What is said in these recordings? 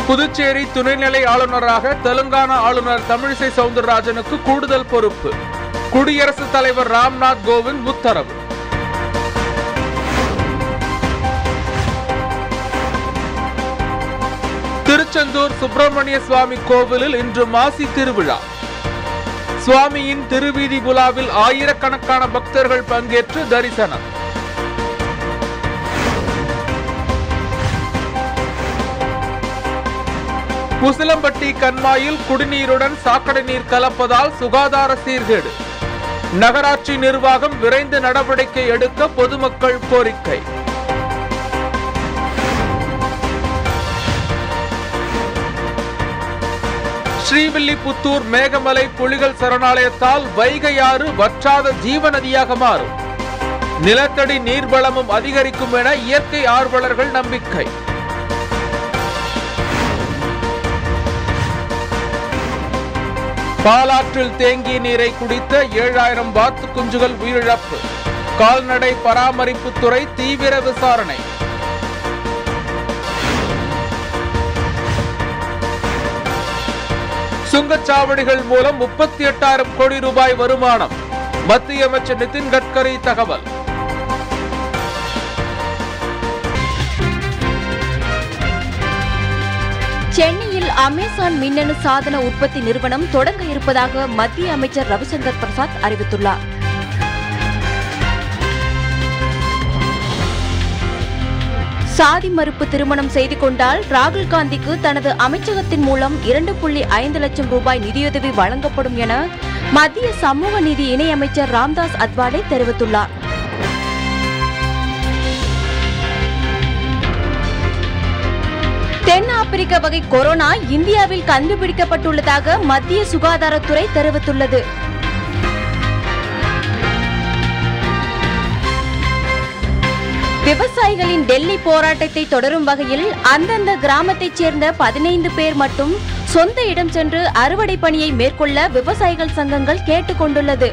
புதுச்சேரி துணைநிலை ஆளுநராக தெலுங்கானா ஆளுநர் தமிழிசை சவுந்தரராஜனுக்கு கூடுதல் பொறுப்பு குடியரசுத் தலைவர் ராம்நாத் கோவிந்த் உத்தரவு திருச்செந்தூர் சுப்பிரமணிய சுவாமி கோவிலில் இன்று மாசி திருவிழா சுவாமியின் திருவீதி உலாவில் ஆயிரக்கணக்கான பக்தர்கள் பங்கேற்று தரிசனம் உசிலம்பட்டி கண்மாயில் குடிநீருடன் சாக்கடை நீர் கலப்பதால் சுகாதார சீர்கேடு நகராட்சி நிர்வாகம் விரைந்து நடவடிக்கை எடுக்க பொதுமக்கள் கோரிக்கை ஸ்ரீவில்லிபுத்தூர் மேகமலை புலிகள் சரணாலயத்தால் வைகை ஆறு வற்றாத ஜீவநதியாக மாறும் நிலத்தடி நீர்வளமும் அதிகரிக்கும் என இயற்கை ஆர்வலர்கள் நம்பிக்கை பாலாற்றில் தேங்கிய நீரை குடித்த ஏழாயிரம் வாத்து குஞ்சுகள் உயிரிழப்பு கால்நடை பராமரிப்புத்துறை தீவிர விசாரணை சுங்கச்சாவடிகள் மூலம் முப்பத்தி எட்டாயிரம் கோடி ரூபாய் வருமானம் மத்திய அமைச்சர் நிதின் கட்கரி தகவல் சென்னையில் அமேசான் மின்னணு சாதன உற்பத்தி நிறுவனம் தொடங்க இருப்பதாக மத்திய அமைச்சர் ரவிசங்கர் பிரசாத் அறிவித்துள்ளார் சாதி மறுப்பு திருமணம் செய்து கொண்டால் ராகுல் காந்திக்கு தனது அமைச்சகத்தின் மூலம் இரண்டு புள்ளி ஐந்து லட்சம் ரூபாய் நிதியுதவி வழங்கப்படும் என மத்திய சமூக நீதி இணையமைச்சர் ராம்தாஸ் அத்வாலே தெரிவித்துள்ளார் தென் ஆப்பிரிக்க வகை கொரோனா இந்தியாவில் கண்டுபிடிக்கப்பட்டுள்ளதாக மத்திய சுகாதாரத்துறை தெரிவித்துள்ளது விவசாயிகளின் டெல்லி போராட்டத்தை தொடரும் வகையில் அந்தந்த கிராமத்தைச் சேர்ந்த பதினைந்து பேர் மட்டும் சொந்த இடம் சென்று அறுவடை பணியை மேற்கொள்ள விவசாயிகள் சங்கங்கள் கேட்டுக் கொண்டுள்ளது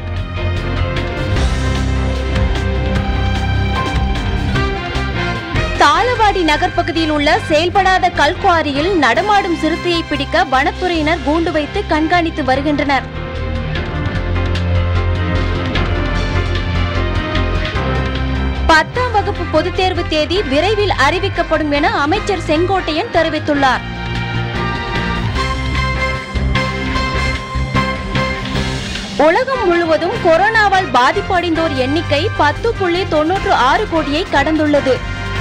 தாளவாடி நகர் பகுதியில் உள்ள செயல்படாத கல்குவாரியில் நடமாடும் சிறுத்தையை பிடிக்க வனத்துறையினர் கூண்டு வைத்து கண்காணித்து வருகின்றனர் பத்தாம் வகுப்பு பொதுத் தேர்வு தேதி விரைவில் அறிவிக்கப்படும் என அமைச்சர் செங்கோட்டையன் தெரிவித்துள்ளார் உலகம் முழுவதும் கொரோனாவால் பாதிப்படைந்தோர் எண்ணிக்கை பத்து புள்ளி தொன்னூற்று ஆறு கோடியை கடந்துள்ளது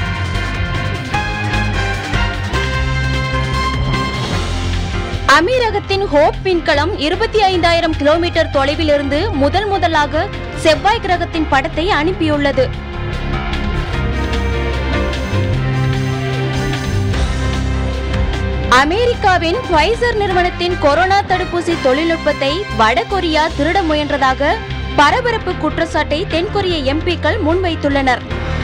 அமீரகத்தின் ஹோப் விண்கலம் இருபத்தி ஐந்தாயிரம் கிலோமீட்டர் தொலைவில் இருந்து முதல் முதலாக செவ்வாய் கிரகத்தின் படத்தை அனுப்பியுள்ளது அமெரிக்காவின் ஃபைசர் நிறுவனத்தின் கொரோனா தடுப்பூசி தொழில்நுட்பத்தை வடகொரியா திருட முயன்றதாக பரபரப்பு குற்றச்சாட்டை தென்கொரிய எம்பிக்கள் முன்வைத்துள்ளனர்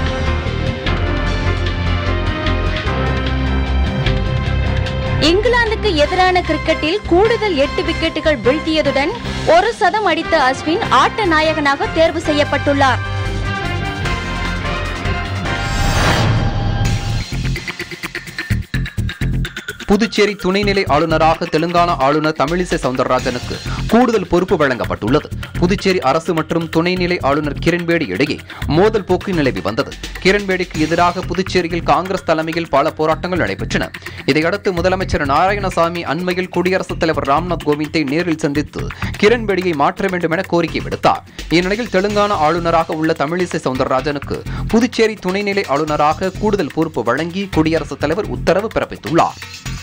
இங்கிலாந்துக்கு எதிரான கிரிக்கெட்டில் கூடுதல் எட்டு விக்கெட்டுகள் வீழ்த்தியதுடன் ஒரு சதம் அடித்த அஸ்வின் ஆட்ட நாயகனாக தேர்வு செய்யப்பட்டுள்ளார் புதுச்சேரி துணைநிலை ஆளுநராக தெலுங்கானா ஆளுநர் தமிழிசை சவுந்தரராஜனுக்கு கூடுதல் பொறுப்பு வழங்கப்பட்டுள்ளது புதுச்சேரி அரசு மற்றும் துணைநிலை ஆளுநர் கிரண்பேடி இடையே மோதல் போக்கு நிலவி வந்தது கிரண்பேடிக்கு எதிராக புதுச்சேரியில் காங்கிரஸ் தலைமையில் பல போராட்டங்கள் நடைபெற்றன இதையடுத்து முதலமைச்சர் நாராயணசாமி அண்மையில் குடியரசுத் தலைவர் ராம்நாத் கோவிந்தை நேரில் சந்தித்து கிரண்பேடியை மாற்ற வேண்டும் என கோரிக்கை விடுத்தார் இந்நிலையில் தெலுங்கானா ஆளுநராக உள்ள தமிழிசை சவுந்தரராஜனுக்கு புதுச்சேரி துணைநிலை ஆளுநராக கூடுதல் பொறுப்பு வழங்கி குடியரசுத் தலைவர் உத்தரவு பிறப்பித்துள்ளார்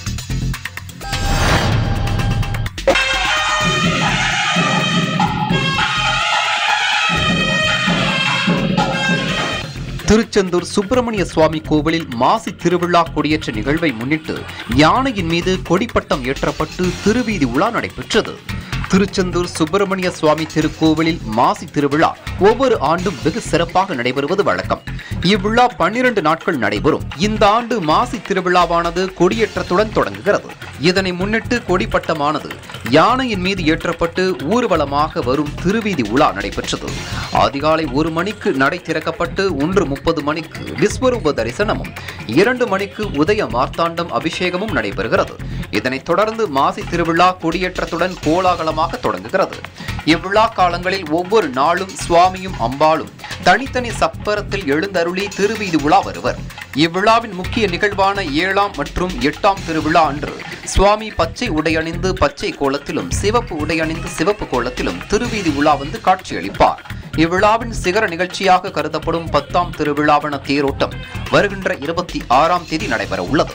திருச்செந்தூர் சுப்பிரமணிய சுவாமி கோவிலில் மாசி திருவிழா கொடியேற்ற நிகழ்வை முன்னிட்டு யானையின் மீது கொடிப்பட்டம் ஏற்றப்பட்டு திருவீதி உலா நடைபெற்றது திருச்செந்தூர் சுப்பிரமணிய சுவாமி திருக்கோவிலில் மாசி திருவிழா ஒவ்வொரு ஆண்டும் வெகு சிறப்பாக நடைபெறுவது வழக்கம் இவ்விழா பன்னிரண்டு நாட்கள் நடைபெறும் இந்த ஆண்டு மாசி திருவிழாவானது கொடியேற்றத்துடன் தொடங்குகிறது இதனை முன்னிட்டு கொடிப்பட்டமானது யானையின் மீது ஏற்றப்பட்டு ஊர்வலமாக வரும் திருவீதி உலா நடைபெற்றது அதிகாலை ஒரு மணிக்கு நடை திறக்கப்பட்டு ஒன்று முப்பது மணிக்கு விஸ்வரூப தரிசனமும் இரண்டு மணிக்கு உதய மார்த்தாண்டம் அபிஷேகமும் நடைபெறுகிறது இதனைத் தொடர்ந்து மாசி திருவிழா கொடியேற்றத்துடன் கோலாகலமாக தொடங்குகிறது இவ்விழா காலங்களில் ஒவ்வொரு நாளும் சுவாமியும் அம்பாளும் தனித்தனி சப்பரத்தில் எழுந்தருளி திருவீதி உலா வருவர் இவ்விழாவின் முக்கிய நிகழ்வான ஏழாம் மற்றும் எட்டாம் திருவிழா அன்று சுவாமி பச்சை உடையணிந்து பச்சை கோலத்திலும் சிவப்பு உடையணிந்து சிவப்பு கோலத்திலும் திருவீதி உலா வந்து காட்சியளிப்பார் இவ்விழாவின் சிகர நிகழ்ச்சியாக கருதப்படும் பத்தாம் திருவிழாவன தேரோட்டம் வருகின்ற இருபத்தி ஆறாம் தேதி நடைபெற உள்ளது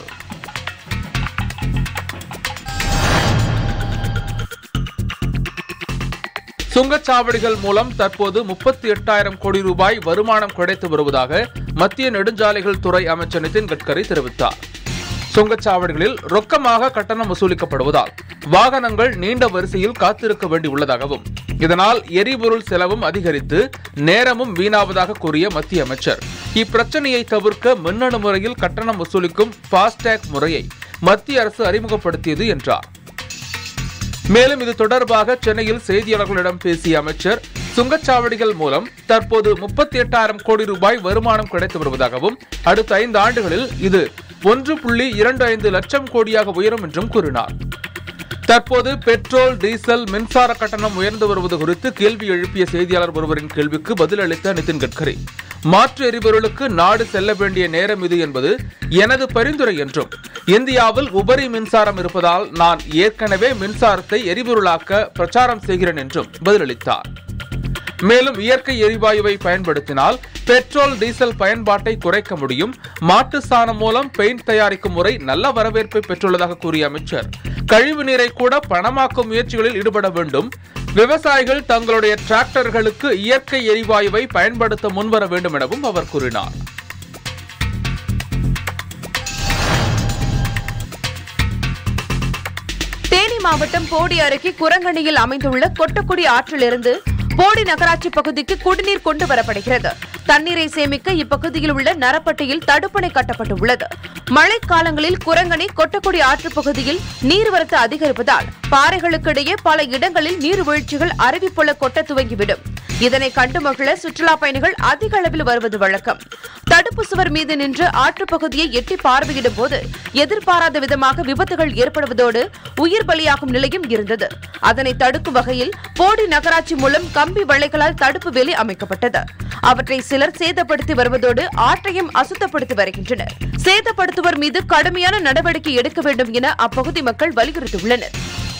சுங்கச்சாவடிகள் மூலம் தற்போது முப்பத்தி எட்டாயிரம் கோடி ரூபாய் வருமானம் கிடைத்து வருவதாக மத்திய நெடுஞ்சாலைகள் துறை அமைச்சர் நிதின் கட்கரி தெரிவித்தார் சுங்கச்சாவடிகளில் ரொக்கமாக கட்டணம் வசூலிக்கப்படுவதால் வாகனங்கள் நீண்ட வரிசையில் காத்திருக்க வேண்டியுள்ளதாகவும் இதனால் எரிபொருள் செலவும் அதிகரித்து நேரமும் வீணாவதாக கூறிய மத்திய அமைச்சர் இப்பிரச்சனையை தவிர்க்க மின்னணு முறையில் கட்டணம் வசூலிக்கும் ஃபாஸ்டேக் முறையை மத்திய அரசு அறிமுகப்படுத்தியது என்றார் மேலும் இது தொடர்பாக சென்னையில் செய்தியாளர்களிடம் பேசிய அமைச்சர் சுங்கச்சாவடிகள் மூலம் தற்போது முப்பத்தி எட்டாயிரம் கோடி ரூபாய் வருமானம் கிடைத்து வருவதாகவும் அடுத்த ஐந்து ஆண்டுகளில் இது ஒன்று புள்ளி இரண்டு ஐந்து லட்சம் கோடியாக உயரும் என்றும் கூறினார் தற்போது பெட்ரோல் டீசல் மின்சார கட்டணம் உயர்ந்து வருவது குறித்து கேள்வி எழுப்பிய செய்தியாளர் ஒருவரின் கேள்விக்கு பதிலளித்த நிதின் கட்கரி மாற்று எரிபொருளுக்கு நாடு செல்ல வேண்டிய நேரம் இது என்பது எனது பரிந்துரை என்றும் இந்தியாவில் உபரி மின்சாரம் இருப்பதால் நான் ஏற்கனவே மின்சாரத்தை எரிபொருளாக்க பிரச்சாரம் செய்கிறேன் என்றும் பதிலளித்தார் மேலும் இயற்கை எரிவாயுவை பயன்படுத்தினால் பெட்ரோல் டீசல் பயன்பாட்டை குறைக்க முடியும் மாட்டு சாணம் மூலம் பெயிண்ட் தயாரிக்கும் முறை நல்ல வரவேற்பை பெற்றுள்ளதாக கூறிய அமைச்சர் கழிவு நீரை கூட பணமாக்கும் முயற்சிகளில் ஈடுபட வேண்டும் விவசாயிகள் தங்களுடைய டிராக்டர்களுக்கு இயற்கை எரிவாயுவை பயன்படுத்த முன்வர வேண்டும் எனவும் அவர் கூறினார் தேனி மாவட்டம் போடி அருகே குரங்கணியில் அமைந்துள்ள கொட்டக்குடி ஆற்றிலிருந்து போடி நகராட்சி பகுதிக்கு குடிநீர் கொண்டு வரப்படுகிறது தண்ணீரை சேமிக்க இப்பகுதியில் உள்ள நரப்பட்டியில் தடுப்பணை கட்டப்பட்டுள்ளது மழைக்காலங்களில் குரங்கணி கொட்டக்குடி ஆற்று பகுதியில் நீர்வரத்து அதிகரிப்பதால் பாறைகளுக்கு இடையே பல இடங்களில் நீர்வீழ்ச்சிகள் அருவி போல கொட்ட துவங்கிவிடும் இதனை கண்டு மகிழ சுற்றுலா பயணிகள் அதிக அளவில் வருவது வழக்கம் தடுப்பு சுவர் மீது நின்று ஆற்றுப் பகுதியை எட்டி பார்வையிடும் போது எதிர்பாராத விதமாக விபத்துகள் ஏற்படுவதோடு உயிர் பலியாகும் நிலையும் இருந்தது அதனை தடுக்கும் வகையில் போடி நகராட்சி மூலம் கம்பி வளைகளால் தடுப்பு வேலி அமைக்கப்பட்டது அவற்றை சிலர் சேதப்படுத்தி வருவதோடு ஆற்றையும் அசுத்தப்படுத்தி வருகின்றனர் சேதப்படுத்துவோர் மீது கடுமையான நடவடிக்கை எடுக்க வேண்டும் என அப்பகுதி மக்கள் வலியுறுத்தியுள்ளனர்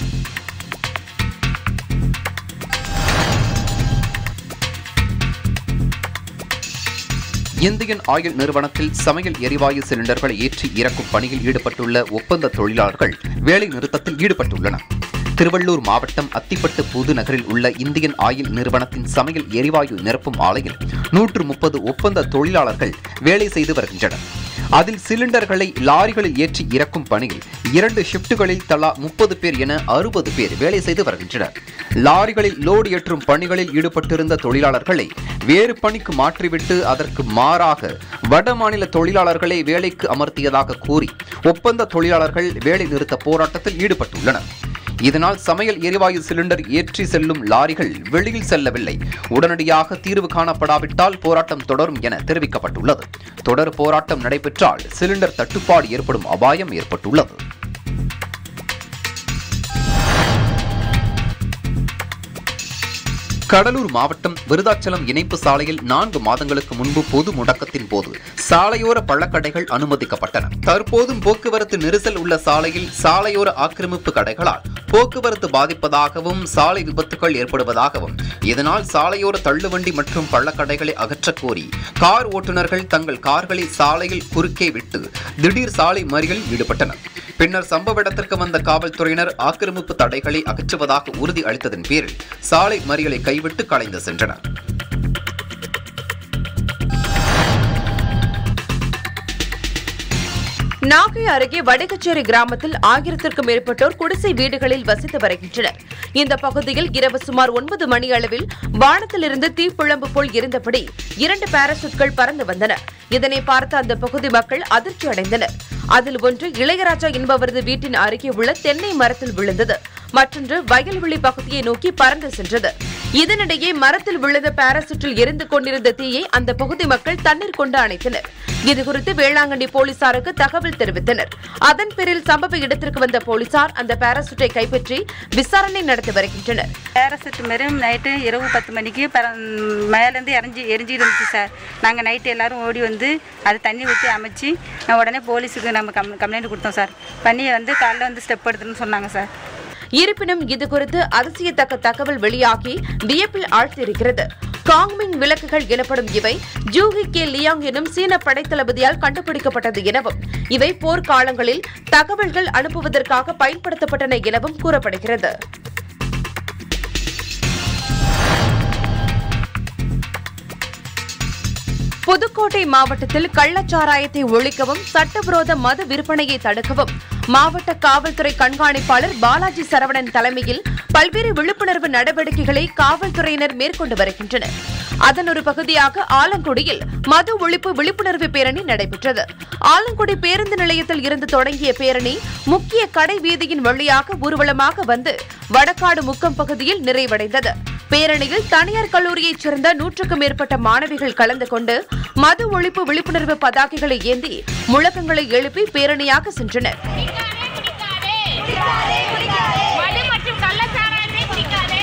இந்தியன் ஆயில் நிறுவனத்தில் சமையல் எரிவாயு சிலிண்டர்களை ஏற்றி இறக்கும் பணியில் ஈடுபட்டுள்ள ஒப்பந்த தொழிலாளர்கள் வேலை நிறுத்தத்தில் ஈடுபட்டுள்ளனர் திருவள்ளூர் மாவட்டம் அத்திப்பட்டு புதுநகரில் உள்ள இந்தியன் ஆயில் நிறுவனத்தின் சமையல் எரிவாயு நிரப்பும் ஆலையில் நூற்று முப்பது ஒப்பந்த தொழிலாளர்கள் வேலை செய்து வருகின்றனர் அதில் சிலிண்டர்களை லாரிகளில் ஏற்றி இறக்கும் பணியில் இரண்டு ஷிப்டுகளில் தலா முப்பது பேர் என அறுபது பேர் வேலை செய்து வருகின்றனர் லாரிகளில் லோடு ஏற்றும் பணிகளில் ஈடுபட்டிருந்த தொழிலாளர்களை வேறு பணிக்கு மாற்றிவிட்டு அதற்கு மாறாக வட மாநில தொழிலாளர்களை வேலைக்கு அமர்த்தியதாக கூறி ஒப்பந்த தொழிலாளர்கள் வேலை நிறுத்த போராட்டத்தில் ஈடுபட்டுள்ளனர் இதனால் சமையல் எரிவாயு சிலிண்டர் ஏற்றி செல்லும் லாரிகள் வெளியில் செல்லவில்லை உடனடியாக தீர்வு காணப்படாவிட்டால் போராட்டம் தொடரும் என தெரிவிக்கப்பட்டுள்ளது தொடர் போராட்டம் நடைபெற்றால் சிலிண்டர் தட்டுப்பாடு ஏற்படும் அபாயம் ஏற்பட்டுள்ளது கடலூர் மாவட்டம் விருதாச்சலம் இணைப்பு சாலையில் நான்கு மாதங்களுக்கு முன்பு பொது முடக்கத்தின் போது சாலையோர பழக்கடைகள் அனுமதிக்கப்பட்டன தற்போதும் போக்குவரத்து நெரிசல் உள்ள சாலையில் சாலையோர ஆக்கிரமிப்பு கடைகளால் போக்குவரத்து பாதிப்பதாகவும் சாலை விபத்துகள் ஏற்படுவதாகவும் இதனால் சாலையோர தள்ளுவண்டி மற்றும் பள்ளக்கடைகளை அகற்றக் கோரி கார் ஓட்டுநர்கள் தங்கள் கார்களை சாலையில் குறுக்கே விட்டு திடீர் சாலை மறியலில் ஈடுபட்டனர் பின்னர் சம்பவ இடத்திற்கு வந்த காவல்துறையினர் ஆக்கிரமிப்பு தடைகளை அகற்றுவதாக உறுதி அளித்ததன் பேரில் சாலை மறியலை கைவிட்டு கலைந்து சென்றனர் நாகை அருகே வடகச்சேரி கிராமத்தில் ஆயிரத்திற்கும் மேற்பட்டோர் குடிசை வீடுகளில் வசித்து வருகின்றனர் இந்த பகுதியில் இரவு சுமார் ஒன்பது மணி அளவில் வானத்திலிருந்து தீப்பிழம்பு போல் இருந்தபடி இரண்டு பாராசூட்கள் பறந்து வந்தன இதனை பார்த்த அந்த பகுதி மக்கள் அதிர்ச்சி அடைந்தனர் அதில் ஒன்று இளையராஜா என்பவரது வீட்டின் அருகே உள்ள தென்னை மரத்தில் விழுந்தது மற்றொன்று வயல்வெளி பகுதியை நோக்கி பறந்து சென்றது இதனிடையே மரத்தில் விழுந்த பாராசூட்டில் எரிந்து கொண்டிருந்த தீயை அந்த பகுதி மக்கள் தண்ணீர் கொண்டு அணைத்தனர் இதுகுறித்து வேளாங்கண்ணி போலீசாருக்கு தகவல் தெரிவித்தனர் அதன் பேரில் சம்பவ இடத்திற்கு வந்த போலீசார் அந்த பாராசூட்டை கைப்பற்றி விசாரணை நடத்தி வருகின்றனர் பேரசெட் மாரி நைட்டு இரவு பத்து மணிக்கு பர மேலேருந்து இறஞ்சி எரிஞ்சிட்டு இருந்துச்சு சார் நாங்கள் நைட்டு எல்லாரும் ஓடி வந்து அது தண்ணி ஊற்றி அமைச்சு நான் உடனே போலீஸுக்கு நம்ம கம் கம்ப்ளைண்ட் கொடுத்தோம் சார் பண்ணி வந்து காலைல வந்து ஸ்டெப் எடுத்துன்னு சொன்னாங்க சார் இருப்பினும் இதுகுறித்து அதிசயத்தக்க தகவல் வெளியாகி வியப்பில் ஆழ்த்தியிருக்கிறது காங்மிங் விளக்குகள் எனப்படும் இவை ஜூஹி கே லியாங் எனும் சீன படைத்தளபதியால் கண்டுபிடிக்கப்பட்டது எனவும் இவை போர்க்காலங்களில் தகவல்கள் அனுப்புவதற்காக பயன்படுத்தப்பட்டன எனவும் கூறப்படுகிறது புதுக்கோட்டை மாவட்டத்தில் கள்ளச்சாராயத்தை ஒழிக்கவும் சட்டவிரோத மது விற்பனையை தடுக்கவும் மாவட்ட காவல்துறை கண்காணிப்பாளர் பாலாஜி சரவணன் தலைமையில் பல்வேறு விழிப்புணர்வு நடவடிக்கைகளை காவல்துறையினர் மேற்கொண்டு வருகின்றனர் அதன் ஒரு பகுதியாக ஆலங்குடியில் மது ஒழிப்பு விழிப்புணர்வு பேரணி நடைபெற்றது ஆலங்குடி பேருந்து நிலையத்தில் இருந்து தொடங்கிய பேரணி முக்கிய கடை வீதியின் வழியாக ஊர்வலமாக வந்து வடக்காடு முக்கம் பகுதியில் நிறைவடைந்தது பேரணியில் தனியார் கல்லூரியைச் சேர்ந்த நூற்றுக்கும் மேற்பட்ட மாணவிகள் கலந்து கொண்டு மது ஒழிப்பு விழிப்புணர்வு பதாகைகளை ஏந்தி முழக்கங்களை எழுப்பி பேரணியாக சென்றனர் மது மற்றும் கள்ளச்சாராயத்தை குடிக்காதே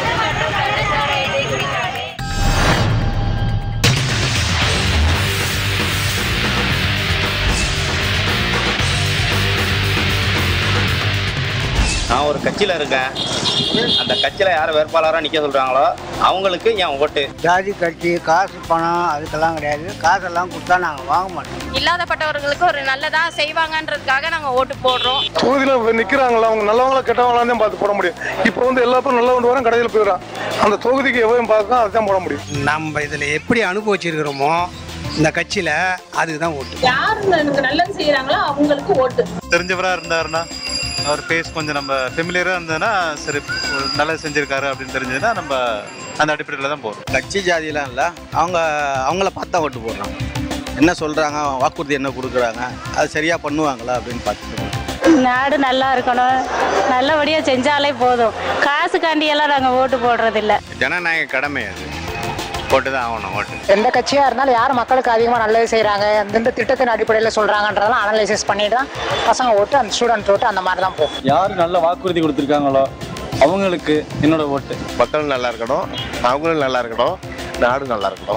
நான் ஒரு கட்சியில் இருக்கேன் அந்த கட்சியில் யாரை வேட்பாளராக நிற்க சொல்கிறாங்களோ அவங்களுக்கு என் ஓட்டு ஜாதி கட்சி காசு பணம் அதுக்கெல்லாம் கிடையாது காசெல்லாம் கொடுத்தா நாங்கள் வாங்க மாட்டோம் இல்லாதப்பட்டவர்களுக்கு ஒரு நல்லதா செய்வாங்கன்றதுக்காக நாங்க ஓட்டு போடுறோம் தொகுதியில் நிற்கிறாங்களா அவங்க நல்லவங்களா கெட்டவங்களா தான் பார்த்து போட முடியும் இப்போ வந்து எல்லா பேரும் நல்லவன் வரும் கடையில் போயிடுறான் அந்த தொகுதிக்கு எவ்வளோ பார்க்க அதுதான் போட முடியும் நம்ம இதில் எப்படி அனுபவிச்சிருக்கிறோமோ இந்த கட்சியில் அதுக்கு தான் ஓட்டு யார் நமக்கு நல்லது செய்யறாங்களோ அவங்களுக்கு ஓட்டு தெரிஞ்சவராக இருந்தாருன்னா அவர் ஃபேஸ் கொஞ்சம் நம்ம ஃபெமிலியராக இருந்ததுன்னா சரி ஒரு நல்லது செஞ்சிருக்காரு அப்படின்னு தெரிஞ்சதுன்னா நம்ம அந்த அடிப்படையில் தான் போகிறோம் கட்சி ஜாதியெலாம் இல்லை அவங்க அவங்கள பார்த்தா ஓட்டு போடுறாங்க என்ன சொல்கிறாங்க வாக்குறுதி என்ன கொடுக்குறாங்க அது சரியாக பண்ணுவாங்களா அப்படின்னு பார்த்துட்டு நாடு நல்லா இருக்கணும் நல்லபடியா செஞ்சாலே போதும் காசுக்காண்டி எல்லாம் நாங்க ஓட்டு போடுறதில்ல ஜனநாயக கடமை அது போட்டு தான் ஆகணும் ஓட்டு எந்த கட்சியா இருந்தாலும் யார் மக்களுக்கு அதிகமா நல்லது செய்றாங்க எந்தெந்த திட்டத்தின் அடிப்படையில் சொல்றாங்கன்றதெல்லாம் அனலைசிஸ் பண்ணிட்டு தான் பசங்க ஓட்டு அந்த ஸ்டூடெண்ட் ஓட்டு அந்த மாதிரி தான் போகும் யார் நல்ல வாக்குறுதி கொடுத்துருக்காங்களோ அவங்களுக்கு என்னோட ஓட்டு மக்கள் நல்லா இருக்கணும் அவங்களும் நல்லா இருக்கணும் நாடும் நல்லா இருக்கணும்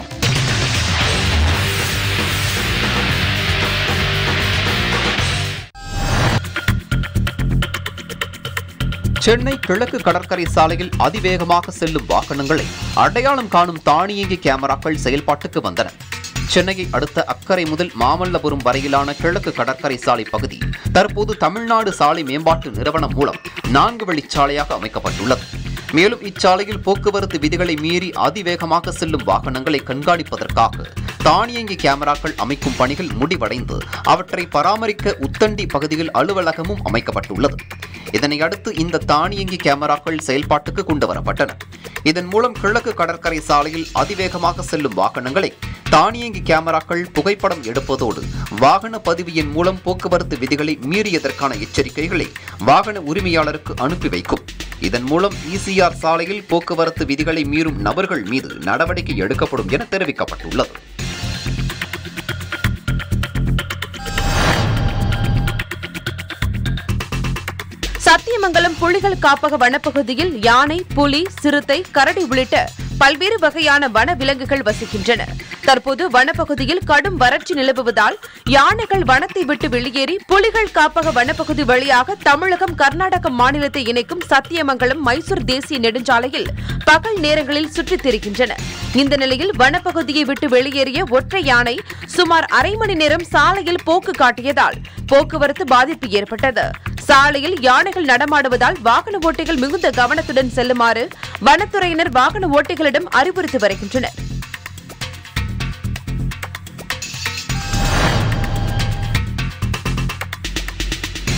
சென்னை கிழக்கு கடற்கரை சாலையில் அதிவேகமாக செல்லும் வாகனங்களை அடையாளம் காணும் தானியங்கி கேமராக்கள் செயல்பாட்டுக்கு வந்தன சென்னையை அடுத்த அக்கரை முதல் மாமல்லபுரம் வரையிலான கிழக்கு கடற்கரை சாலை பகுதி தற்போது தமிழ்நாடு சாலை மேம்பாட்டு நிறுவனம் மூலம் நான்கு வழிச்சாலையாக அமைக்கப்பட்டுள்ளது மேலும் இச்சாலையில் போக்குவரத்து விதிகளை மீறி அதிவேகமாக செல்லும் வாகனங்களை கண்காணிப்பதற்காக தானியங்கி கேமராக்கள் அமைக்கும் பணிகள் முடிவடைந்து அவற்றை பராமரிக்க உத்தண்டி பகுதியில் அலுவலகமும் அமைக்கப்பட்டுள்ளது இதனை அடுத்து இந்த தானியங்கி கேமராக்கள் செயல்பாட்டுக்கு கொண்டு வரப்பட்டன இதன் மூலம் கிழக்கு கடற்கரை சாலையில் அதிவேகமாக செல்லும் வாகனங்களை தானியங்கி கேமராக்கள் புகைப்படம் எடுப்பதோடு வாகன பதிவு எண் மூலம் போக்குவரத்து விதிகளை மீறியதற்கான எச்சரிக்கைகளை வாகன உரிமையாளருக்கு அனுப்பி வைக்கும் இதன் மூலம் இசிஆர் சாலையில் போக்குவரத்து விதிகளை மீறும் நபர்கள் மீது நடவடிக்கை எடுக்கப்படும் என தெரிவிக்கப்பட்டுள்ளது சத்தியமங்கலம் புலிகள் காப்பக வனப்பகுதியில் யானை புலி சிறுத்தை கரடி உள்ளிட்ட பல்வேறு வகையான வன விலங்குகள் வசிக்கின்றன தற்போது வனப்பகுதியில் கடும் வறட்சி நிலவுவதால் யானைகள் வனத்தை விட்டு வெளியேறி புலிகள் காப்பக வனப்பகுதி வழியாக தமிழகம் கர்நாடக மாநிலத்தை இணைக்கும் சத்தியமங்கலம் மைசூர் தேசிய நெடுஞ்சாலையில் பகல் நேரங்களில் சுற்றித் திரிகின்றன இந்த நிலையில் வனப்பகுதியை விட்டு வெளியேறிய ஒற்றை யானை சுமார் அரை மணி நேரம் சாலையில் போக்கு காட்டியதால் போக்குவரத்து பாதிப்பு ஏற்பட்டது சாலையில் யானைகள் நடமாடுவதால் வாகன ஓட்டிகள் மிகுந்த கவனத்துடன் செல்லுமாறு வனத்துறையினர் வாகன ஓட்டிகளிடம் அறிவுறுத்தி வருகின்றனர்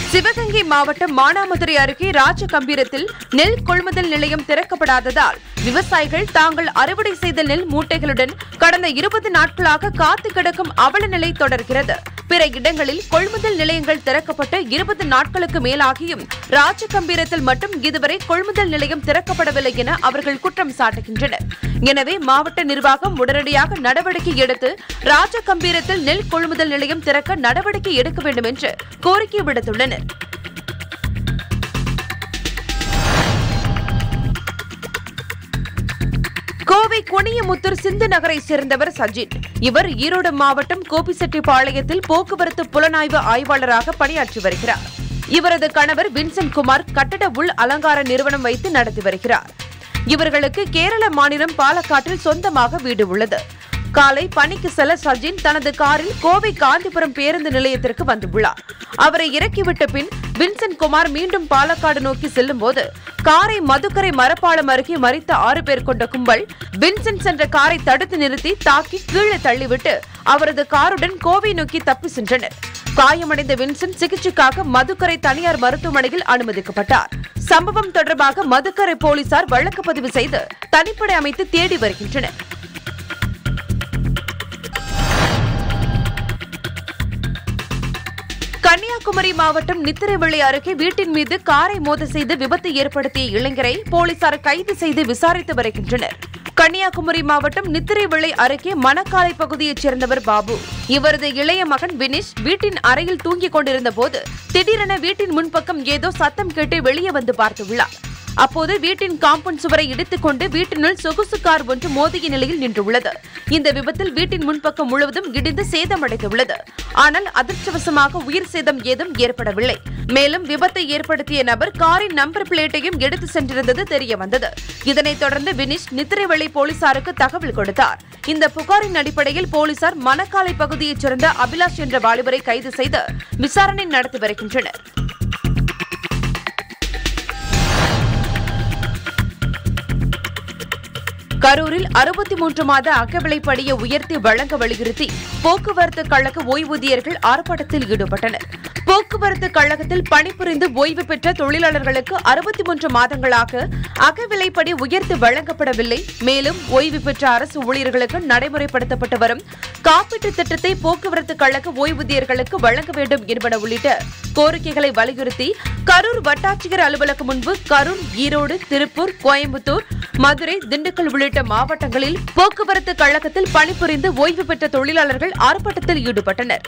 சிவகங்கை மாவட்டம் மானாமதுரை அருகே ராஜகம்பீரத்தில் நெல் கொள்முதல் நிலையம் திறக்கப்படாததால் விவசாயிகள் தாங்கள் அறுவடை செய்த நெல் மூட்டைகளுடன் கடந்த இருபது நாட்களாக காத்து கிடக்கும் அவல நிலை தொடர்கிறது பிற இடங்களில் கொள்முதல் நிலையங்கள் திறக்கப்பட்டு இருபது நாட்களுக்கு மேலாகியும் ராஜகம்பீரத்தில் மட்டும் இதுவரை கொள்முதல் நிலையம் திறக்கப்படவில்லை என அவர்கள் குற்றம் சாட்டுகின்றனர் எனவே மாவட்ட நிர்வாகம் உடனடியாக நடவடிக்கை எடுத்து ராஜகம்பீரத்தில் நெல் கொள்முதல் நிலையம் திறக்க நடவடிக்கை எடுக்க வேண்டும் என்று கோரிக்கை விடுத்துள்ளனர் கோவை கொணியமுத்தூர் சிந்து நகரை சேர்ந்தவர் சஜித் இவர் ஈரோடு மாவட்டம் கோபிசெட்டிப்பாளையத்தில் போக்குவரத்து புலனாய்வு ஆய்வாளராக பணியாற்றி வருகிறார் இவரது கணவர் வின்சென்ட் குமார் கட்டட உள் அலங்கார நிறுவனம் வைத்து நடத்தி வருகிறார் இவர்களுக்கு கேரள மாநிலம் பாலக்காட்டில் சொந்தமாக வீடு உள்ளது காலை பணிக்கு செல்ல சஜின் தனது காரில் கோவை காந்திபுரம் பேருந்து நிலையத்திற்கு வந்துள்ளார் அவரை இறக்கிவிட்ட பின் வின்சென்ட் குமார் மீண்டும் பாலக்காடு நோக்கி செல்லும் போது காரை மதுக்கரை மரப்பாலம் அருகே மறித்த ஆறு பேர் கொண்ட கும்பல் வின்சென்ட் சென்ற காரை தடுத்து நிறுத்தி தாக்கி கீழே தள்ளிவிட்டு அவரது காருடன் கோவை நோக்கி தப்பி சென்றனர் காயமடைந்த வின்சென்ட் சிகிச்சைக்காக மதுக்கரை தனியார் மருத்துவமனையில் அனுமதிக்கப்பட்டார் சம்பவம் தொடர்பாக மதுக்கரை போலீசார் வழக்கு பதிவு செய்து தனிப்படை அமைத்து தேடி வருகின்றனர் கன்னியாகுமரி மாவட்டம் நித்திரைவெளி அருகே வீட்டின் மீது காரை மோத செய்து விபத்து ஏற்படுத்திய இளைஞரை போலீசார் கைது செய்து விசாரித்து வருகின்றனர் கன்னியாகுமரி மாவட்டம் நித்திரைவெளி அருகே மணக்காலை பகுதியைச் சேர்ந்தவர் பாபு இவரது இளைய மகன் வினிஷ் வீட்டின் அறையில் தூங்கிக் கொண்டிருந்த போது திடீரென வீட்டின் முன்பக்கம் ஏதோ சத்தம் கேட்டு வெளியே வந்து பார்த்துள்ளார் அப்போது வீட்டின் காம்பவுண்ட் சுவரை இடித்துக் கொண்டு வீட்டினுள் சொகுசு கார் ஒன்று மோதிய நிலையில் நின்றுள்ளது இந்த விபத்தில் வீட்டின் முன்பக்கம் முழுவதும் இடிந்து சேதமடைந்துள்ளது ஆனால் அதிர்ஷ்டவசமாக உயிர் சேதம் ஏதும் ஏற்படவில்லை மேலும் விபத்தை ஏற்படுத்திய நபர் காரின் நம்பர் பிளேட்டையும் எடுத்து சென்றிருந்தது தெரிய வந்தது இதனைத் தொடர்ந்து வினிஷ் நித்திரைவெளி போலீசாருக்கு தகவல் கொடுத்தார் இந்த புகாரின் அடிப்படையில் போலீசார் மணக்காலை பகுதியைச் சேர்ந்த அபிலாஷ் என்ற வாலிபரை கைது செய்து விசாரணை நடத்தி வருகின்றனர் கரூரில் அறுபத்தி மூன்று மாத அகவிலைப்படியை உயர்த்தி வழங்க வலியுறுத்தி போக்குவரத்து கழக ஓய்வூதியர்கள் ஆர்ப்பாட்டத்தில் ஈடுபட்டனர் போக்குவரத்து கழகத்தில் பணிபுரிந்து ஓய்வு பெற்ற தொழிலாளர்களுக்கு அறுபத்தி மூன்று மாதங்களாக அகவிலைப்படி உயர்த்தி வழங்கப்படவில்லை மேலும் ஓய்வு பெற்ற அரசு ஊழியர்களுக்கு நடைமுறைப்படுத்தப்பட்டு வரும் காப்பீட்டுத் திட்டத்தை போக்குவரத்து கழக ஓய்வூதியர்களுக்கு வழங்க வேண்டும் என்பன உள்ளிட்ட கோரிக்கைகளை வலியுறுத்தி கரூர் வட்டாட்சியர் அலுவலகம் முன்பு கரூர் ஈரோடு திருப்பூர் கோயம்புத்தூர் மதுரை திண்டுக்கல் உள்ளிட்ட மாவட்டங்களில் போக்குவரத்து கழகத்தில் பணிபுரிந்து ஓய்வு பெற்ற தொழிலாளர்கள் ஆர்ப்பாட்டத்தில் ஈடுபட்டனர்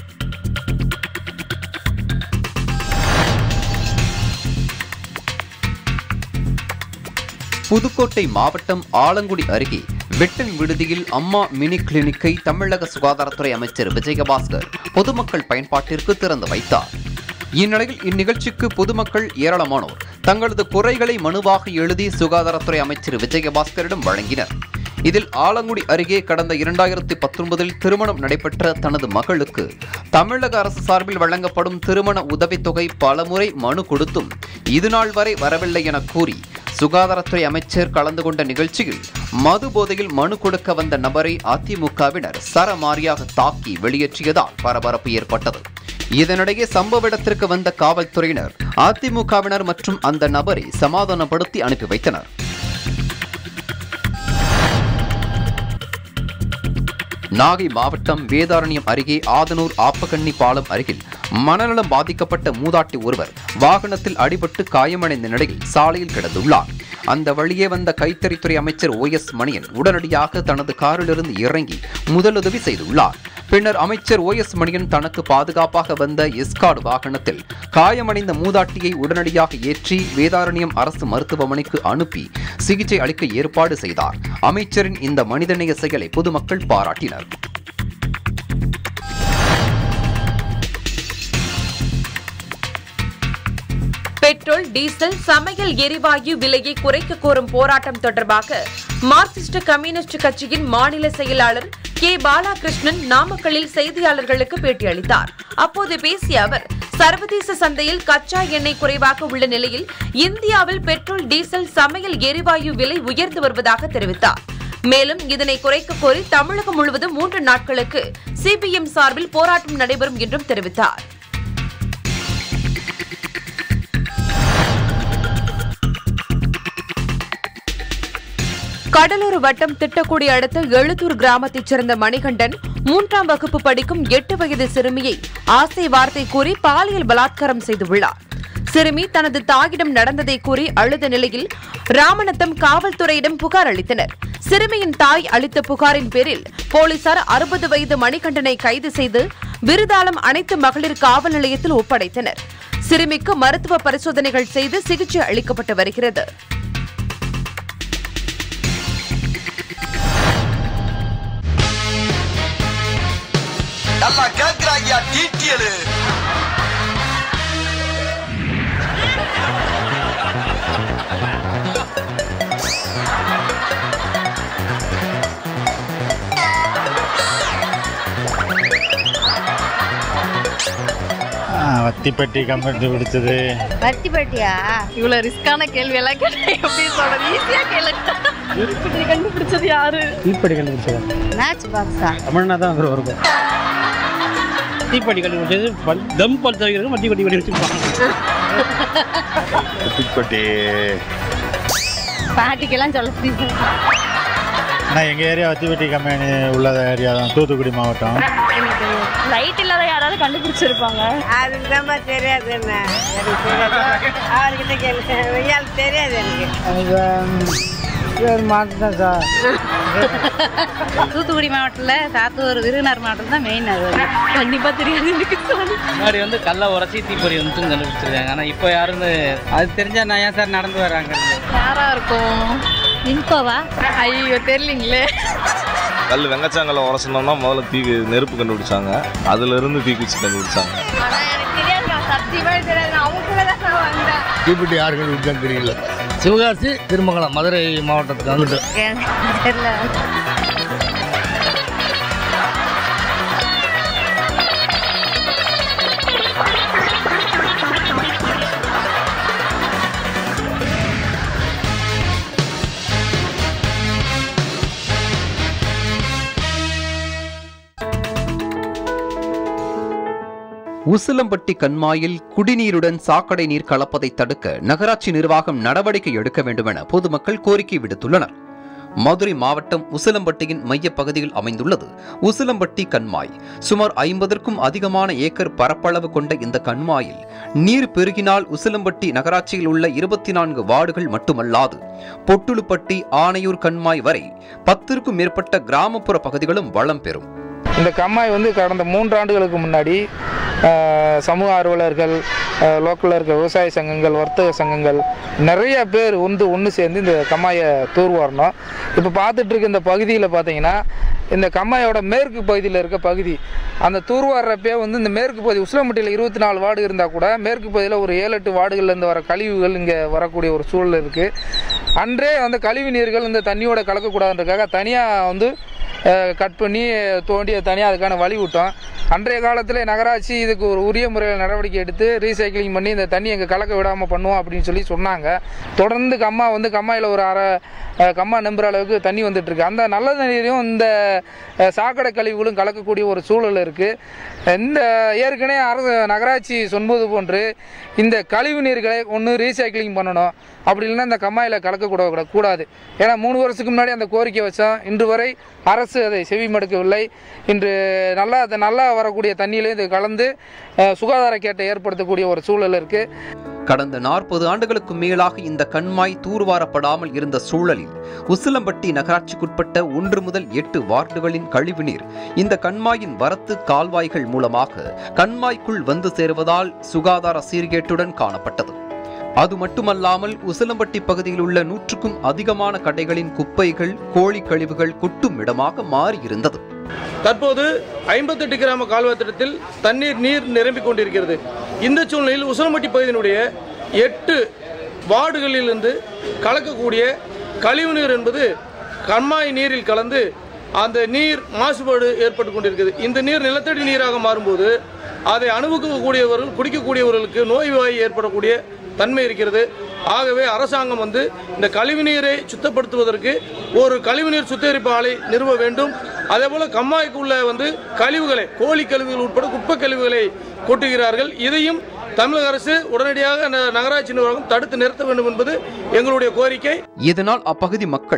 புதுக்கோட்டை மாவட்டம் ஆலங்குடி அருகே வெட்டன் விடுதியில் அம்மா மினி கிளினிக்கை தமிழக சுகாதாரத்துறை அமைச்சர் விஜயபாஸ்கர் பொதுமக்கள் பயன்பாட்டிற்கு திறந்து வைத்தார் இந்நிலையில் இந்நிகழ்ச்சிக்கு பொதுமக்கள் ஏராளமானோர் தங்களது குறைகளை மனுவாக எழுதி சுகாதாரத்துறை அமைச்சர் விஜயபாஸ்கரிடம் வழங்கினர் இதில் ஆலங்குடி அருகே கடந்த இரண்டாயிரத்தி பத்தொன்பதில் திருமணம் நடைபெற்ற தனது மகளுக்கு தமிழக அரசு சார்பில் வழங்கப்படும் திருமண உதவித்தொகை பலமுறை மனு கொடுத்தும் இதுநாள் வரை வரவில்லை என கூறி சுகாதாரத்துறை அமைச்சர் கலந்து கொண்ட நிகழ்ச்சியில் மது போதையில் மனு கொடுக்க வந்த நபரை அதிமுகவினர் சரமாரியாக தாக்கி வெளியேற்றியதால் பரபரப்பு ஏற்பட்டது இதனிடையே சம்பவ இடத்திற்கு வந்த காவல்துறையினர் அதிமுகவினர் மற்றும் அந்த நபரை சமாதானப்படுத்தி அனுப்பி வைத்தனர் நாகை மாவட்டம் வேதாரண்யம் அருகே ஆதனூர் ஆப்பகண்ணி பாலம் அருகில் மனநலம் பாதிக்கப்பட்ட மூதாட்டி ஒருவர் வாகனத்தில் அடிபட்டு காயமடைந்த நிலையில் சாலையில் கிடந்துள்ளார் அந்த வழியே வந்த கைத்தறித்துறை அமைச்சர் ஓ எஸ் மணியன் உடனடியாக தனது காரிலிருந்து இறங்கி முதலுதவி செய்துள்ளார் பின்னர் அமைச்சர் ஓ எஸ் மணியன் தனக்கு பாதுகாப்பாக வந்த எஸ்கார்டு வாகனத்தில் காயமடைந்த மூதாட்டியை உடனடியாக ஏற்றி வேதாரண்யம் அரசு மருத்துவமனைக்கு அனுப்பி சிகிச்சை அளிக்க ஏற்பாடு செய்தார் அமைச்சரின் இந்த மனிதநேய செயலை பொதுமக்கள் பாராட்டினர் பெட்ரோல் டீசல் சமையல் எரிவாயு விலையை குறைக்க கோரும் போராட்டம் தொடர்பாக மார்க்சிஸ்ட் கம்யூனிஸ்ட் கட்சியின் மாநில செயலாளர் கே பாலகிருஷ்ணன் நாமக்கல்லில் செய்தியாளர்களுக்கு பேட்டியளித்தார் அப்போது பேசிய அவர் சர்வதேச சந்தையில் கச்சா எண்ணெய் குறைவாக உள்ள நிலையில் இந்தியாவில் பெட்ரோல் டீசல் சமையல் எரிவாயு விலை உயர்ந்து வருவதாக தெரிவித்தார் மேலும் இதனை குறைக்க கோரி தமிழகம் முழுவதும் மூன்று நாட்களுக்கு சிபிஎம் சார்பில் போராட்டம் நடைபெறும் என்றும் தெரிவித்தார் கடலூர் வட்டம் திட்டக்குடி அடுத்த எழுத்தூர் கிராமத்தைச் சேர்ந்த மணிகண்டன் மூன்றாம் வகுப்பு படிக்கும் எட்டு வயது சிறுமியை ஆசை வார்த்தை கூறி பாலியல் பலாத்காரம் செய்துள்ளார் சிறுமி தனது தாயிடம் நடந்ததை கூறி அழுத நிலையில் ராமநத்தம் காவல்துறையிடம் புகார் அளித்தனர் சிறுமியின் தாய் அளித்த புகாரின் பேரில் போலீசார் அறுபது வயது மணிகண்டனை கைது செய்து விருதாலம் அனைத்து மகளிர் காவல் நிலையத்தில் ஒப்படைத்தனர் சிறுமிக்கு மருத்துவ பரிசோதனைகள் செய்து சிகிச்சை அளிக்கப்பட்டு வருகிறது நல்லா கேக்குறாங்கயா டீட்டியலு வத்திப்பட்டி கம்பெனி பிடிச்சது பருத்தி பட்டியா இவ்வளவு ரிஸ்கான கேள்வி எல்லாம் கேட்டா எப்படி சொல்றது ஈஸியா கேளுங்க இப்படி கண்டுபிடிச்சது யாரு தீப்பெட்டி கண்டுபிடிச்சதா மேட்ச் பாக்ஸா தமிழ்னா தான் அவர் இருக்கும் தீப்பெட்டி கண்டுபிடிச்சது பல்- தம் பல் தவிர்க்கிறது மட்டி பட்டி கட்டி வச்சுருப்பாங்க வத்திப்பட்டி பாட்டிக்கெல்லாம் சொல்ல புரியுது நான் எங்கள் ஏரியா வத்திப்பட்டி கம்பெனி உள்ள ஏரியா தான் தூத்துக்குடி மாவட்டம் லைட் இல்லாத யாராவது கண்டுபிடிச்சிருப்பாங்க அதுக்கு தான் தெரியாது என்ன அவர்கிட்ட கேளு எனக்கு தெரியாது எனக்கு மாட்டு தான் சார் தூத்துக்குடி மாவட்டத்தில் சாத்தூர் விருதுநகர் மாவட்டம் தான் மெயின் அது கண்டிப்பா தெரியாது எனக்கு முன்னாடி வந்து கல்லை உரசி தீப்பொறி வந்து கண்டுபிடிச்சிருக்காங்க ஆனால் இப்போ யாருன்னு அது தெரிஞ்சா நான் ஏன் சார் நடந்து வராங்க யாரா இருக்கும் இன்கோவா ஐயோ தெரியலீங்களே கல் வெங்கச்சாங்கல்ல உரசணும்னா முதல்ல தீ நெருப்பு கண்டுபிடிச்சாங்க அதுல இருந்து தீக்குச்சி கண்டுபிடிச்சாங்க ஆனா எனக்கு தெரியாது நான் சத்தியமா தெரியாது நான் அவங்க தான் நான் வந்தேன் தீப்பெட்டி யாருக்கு கண்டுபிடிச்சான்னு தெரியல சிவகாசி திருமங்கலம் மதுரை மாவட்டத்துக்கு வந்துட்டு எனக்கு தெரியல உசிலம்பட்டி கண்மாயில் குடிநீருடன் சாக்கடை நீர் கலப்பதை தடுக்க நகராட்சி நிர்வாகம் நடவடிக்கை எடுக்க வேண்டுமென பொதுமக்கள் கோரிக்கை விடுத்துள்ளனர் மதுரை மாவட்டம் உசிலம்பட்டியின் மையப் பகுதியில் அமைந்துள்ளது உசிலம்பட்டி கண்மாய் சுமார் ஐம்பதற்கும் அதிகமான ஏக்கர் பரப்பளவு கொண்ட இந்த கண்மாயில் நீர் பெருகினால் உசிலம்பட்டி நகராட்சியில் உள்ள இருபத்தி நான்கு வார்டுகள் மட்டுமல்லாது பொட்டுலுப்பட்டி ஆனையூர் கண்மாய் வரை பத்திற்கும் மேற்பட்ட கிராமப்புற பகுதிகளும் வளம் பெறும் இந்த கம்மாய் வந்து கடந்த மூன்று ஆண்டுகளுக்கு முன்னாடி ஆஹ், சமூக ஆர்வலர்கள் லோக்கலில் இருக்க விவசாய சங்கங்கள் வர்த்தக சங்கங்கள் நிறைய பேர் வந்து ஒன்று சேர்ந்து இந்த கம்மாயை தூர்வாரணும் இப்போ பார்த்துட்டு இருக்க இந்த பகுதியில் பார்த்தீங்கன்னா இந்த கம்மாயோட மேற்கு பகுதியில் இருக்க பகுதி அந்த தூர்வாடுறப்பே வந்து இந்த மேற்கு பகுதி உசிலம்பட்டியில் இருபத்தி நாலு வார்டு இருந்தால் கூட மேற்கு பகுதியில் ஒரு ஏழு எட்டு வார்டுகள்லேருந்து வர கழிவுகள் இங்கே வரக்கூடிய ஒரு சூழல் இருக்குது அன்றே அந்த கழிவு நீர்கள் இந்த தண்ணியோட கலக்கக்கூடாதுன்றதுக்காக தனியாக வந்து அஹ், கட் பண்ணி தோண்டி தனியாக அதுக்கான வழி விட்டோம் அன்றைய காலத்தில் நகராட்சி இதுக்கு ஒரு உரிய முறையில் நடவடிக்கை எடுத்து ரீசைக்கிளிங் பண்ணி இந்த தண்ணி எங்கள் கலக்க விடாமல் பண்ணுவோம் அப்படின்னு சொல்லி சொன்னாங்க தொடர்ந்து கம்மா வந்து கம்மாயில் ஒரு அரை அஹ், கம்மா நம்புற அளவுக்கு தண்ணி வந்துட்டு இருக்கு அந்த நல்ல தண்ணீரையும் இந்த அஹ், சாக்கடை கழிவுகளும் கலக்கக்கூடிய ஒரு சூழல் இருக்குது இந்த ஏற்கனவே அரசு நகராட்சி சொன்னது போன்று இந்த கழிவு நீர்களை ஒன்று ரீசைக்கிளிங் பண்ணணும் அப்படி இல்லைன்னா இந்த கம்மாயில் கலக்கக்கூட கூடாது ஏன்னா மூணு வருஷத்துக்கு முன்னாடி அந்த கோரிக்கை வச்சோம் இன்று வரை அரசு அதை செவிமடுக்கவில்லை இன்று நல்லா அது நல்லா வரக்கூடிய தண்ணியிலையும் இது கலந்து அஹ், சுகாதார கேட்டை ஏற்படுத்தக்கூடிய ஒரு சூழல் இருக்குது கடந்த நாற்பது ஆண்டுகளுக்கு மேலாக இந்த கண்மாய் தூர்வாரப்படாமல் இருந்த சூழலில் உசிலம்பட்டி நகராட்சிக்குட்பட்ட ஒன்று முதல் எட்டு வார்டுகளின் கழிவுநீர் இந்த கண்மாயின் வரத்து கால்வாய்கள் மூலமாக கண்மாய்க்குள் வந்து சேருவதால் சுகாதார சீர்கேட்டுடன் காணப்பட்டது அது மட்டுமல்லாமல் உசிலம்பட்டி பகுதியில் உள்ள நூற்றுக்கும் அதிகமான கடைகளின் குப்பைகள் கோழி கழிவுகள் கொட்டும் இடமாக மாறியிருந்தது தற்போது ஐம்பத்தெட்டு கிராம கால்வாய் திட்டத்தில் தண்ணீர் நீர் நிரம்பிக் கொண்டிருக்கிறது இந்த சூழ்நிலையில் உசிலம்பட்டி பகுதியினுடைய எட்டு வார்டுகளிலிருந்து கலக்கக்கூடிய கழிவுநீர் என்பது கண்மாய் நீரில் கலந்து அந்த நீர் மாசுபாடு ஏற்பட்டு கொண்டிருக்கிறது இந்த நீர் நிலத்தடி நீராக மாறும்போது அதை அனுபவிக்கக்கூடியவர்கள் குடிக்கக்கூடியவர்களுக்கு நோய்வாய் ஏற்படக்கூடிய தன்மை இருக்கிறது ஆகவே அரசாங்கம் வந்து இந்த கழிவுநீரை சுத்தப்படுத்துவதற்கு ஒரு கழிவுநீர் சுத்திகரிப்பு ஆலை நிறுவ வேண்டும் அதே போல கம்மாய்க்குள்ள வந்து கழிவுகளை கோழி கழிவுகள் உட்பட குப்பை கழிவுகளை கொட்டுகிறார்கள் இதையும் தமிழக அரசு உடனடியாக ந- நகராட்சி நிர்வாகம் தடுத்து நிறுத்த வேண்டும் என்பது எங்களுடைய கோரிக்கை இதனால் அப்பகுதி மக்கள்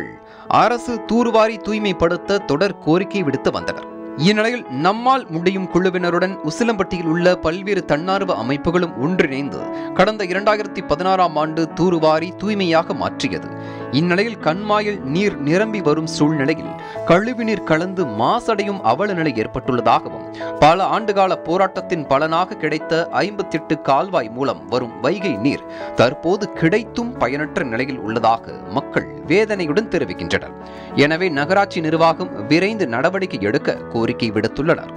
அரசு தூர்வாரி தூய்மைப்படுத்த தொடர் கோரிக்கை விடுத்து வந்தனர் இந்நிலையில் நம்மால் முடியும் குழுவினருடன் உசிலம்பட்டியில் உள்ள பல்வேறு தன்னார்வ அமைப்புகளும் ஒன்றிணைந்து கடந்த இரண்டாயிரத்தி பதினாறாம் ஆண்டு தூர்வாரி தூய்மையாக மாற்றியது இந்நிலையில் கண்மாயில் நீர் நிரம்பி வரும் சூழ்நிலையில் கழிவுநீர் கலந்து மாசடையும் அவல நிலை ஏற்பட்டுள்ளதாகவும் பல ஆண்டுகால போராட்டத்தின் பலனாக கிடைத்த ஐம்பத்தெட்டு கால்வாய் மூலம் வரும் வைகை நீர் தற்போது கிடைத்தும் பயனற்ற நிலையில் உள்ளதாக மக்கள் வேதனையுடன் தெரிவிக்கின்றனர் எனவே நகராட்சி நிர்வாகம் விரைந்து நடவடிக்கை எடுக்க கோரிக்கை விடுத்துள்ளனர்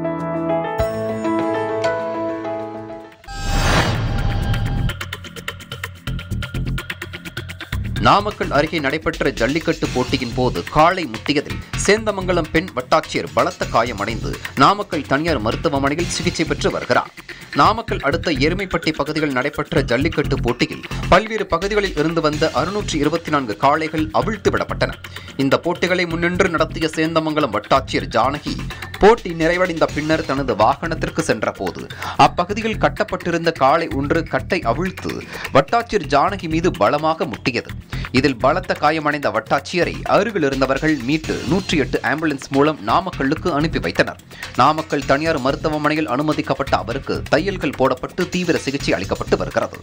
நாமக்கல் அருகே நடைபெற்ற ஜல்லிக்கட்டு போட்டியின் போது காளை முட்டியதில் சேந்தமங்கலம் பெண் வட்டாட்சியர் பலத்த காயமடைந்து நாமக்கல் தனியார் மருத்துவமனையில் சிகிச்சை பெற்று வருகிறார் நாமக்கல் அடுத்த எருமைப்பட்டி பகுதியில் நடைபெற்ற ஜல்லிக்கட்டு போட்டியில் பல்வேறு பகுதிகளில் இருந்து வந்த அறுநூற்றி இருபத்தி நான்கு காளைகள் அவிழ்த்து விடப்பட்டன இந்த போட்டிகளை முன்னின்று நடத்திய சேந்தமங்கலம் வட்டாட்சியர் ஜானகி போட்டி நிறைவடைந்த பின்னர் தனது வாகனத்திற்கு சென்றபோது அப்பகுதியில் கட்டப்பட்டிருந்த காளை ஒன்று கட்டை அவிழ்த்து வட்டாட்சியர் ஜானகி மீது பலமாக முட்டியது இதில் பலத்த காயமடைந்த வட்டாட்சியரை அருகில் இருந்தவர்கள் மீட்டு நூற்றி எட்டு ஆம்புலன்ஸ் மூலம் நாமக்கல்லுக்கு அனுப்பி வைத்தனர் நாமக்கல் தனியார் மருத்துவமனையில் அனுமதிக்கப்பட்ட அவருக்கு தையல்கள் போடப்பட்டு தீவிர சிகிச்சை அளிக்கப்பட்டு வருகிறது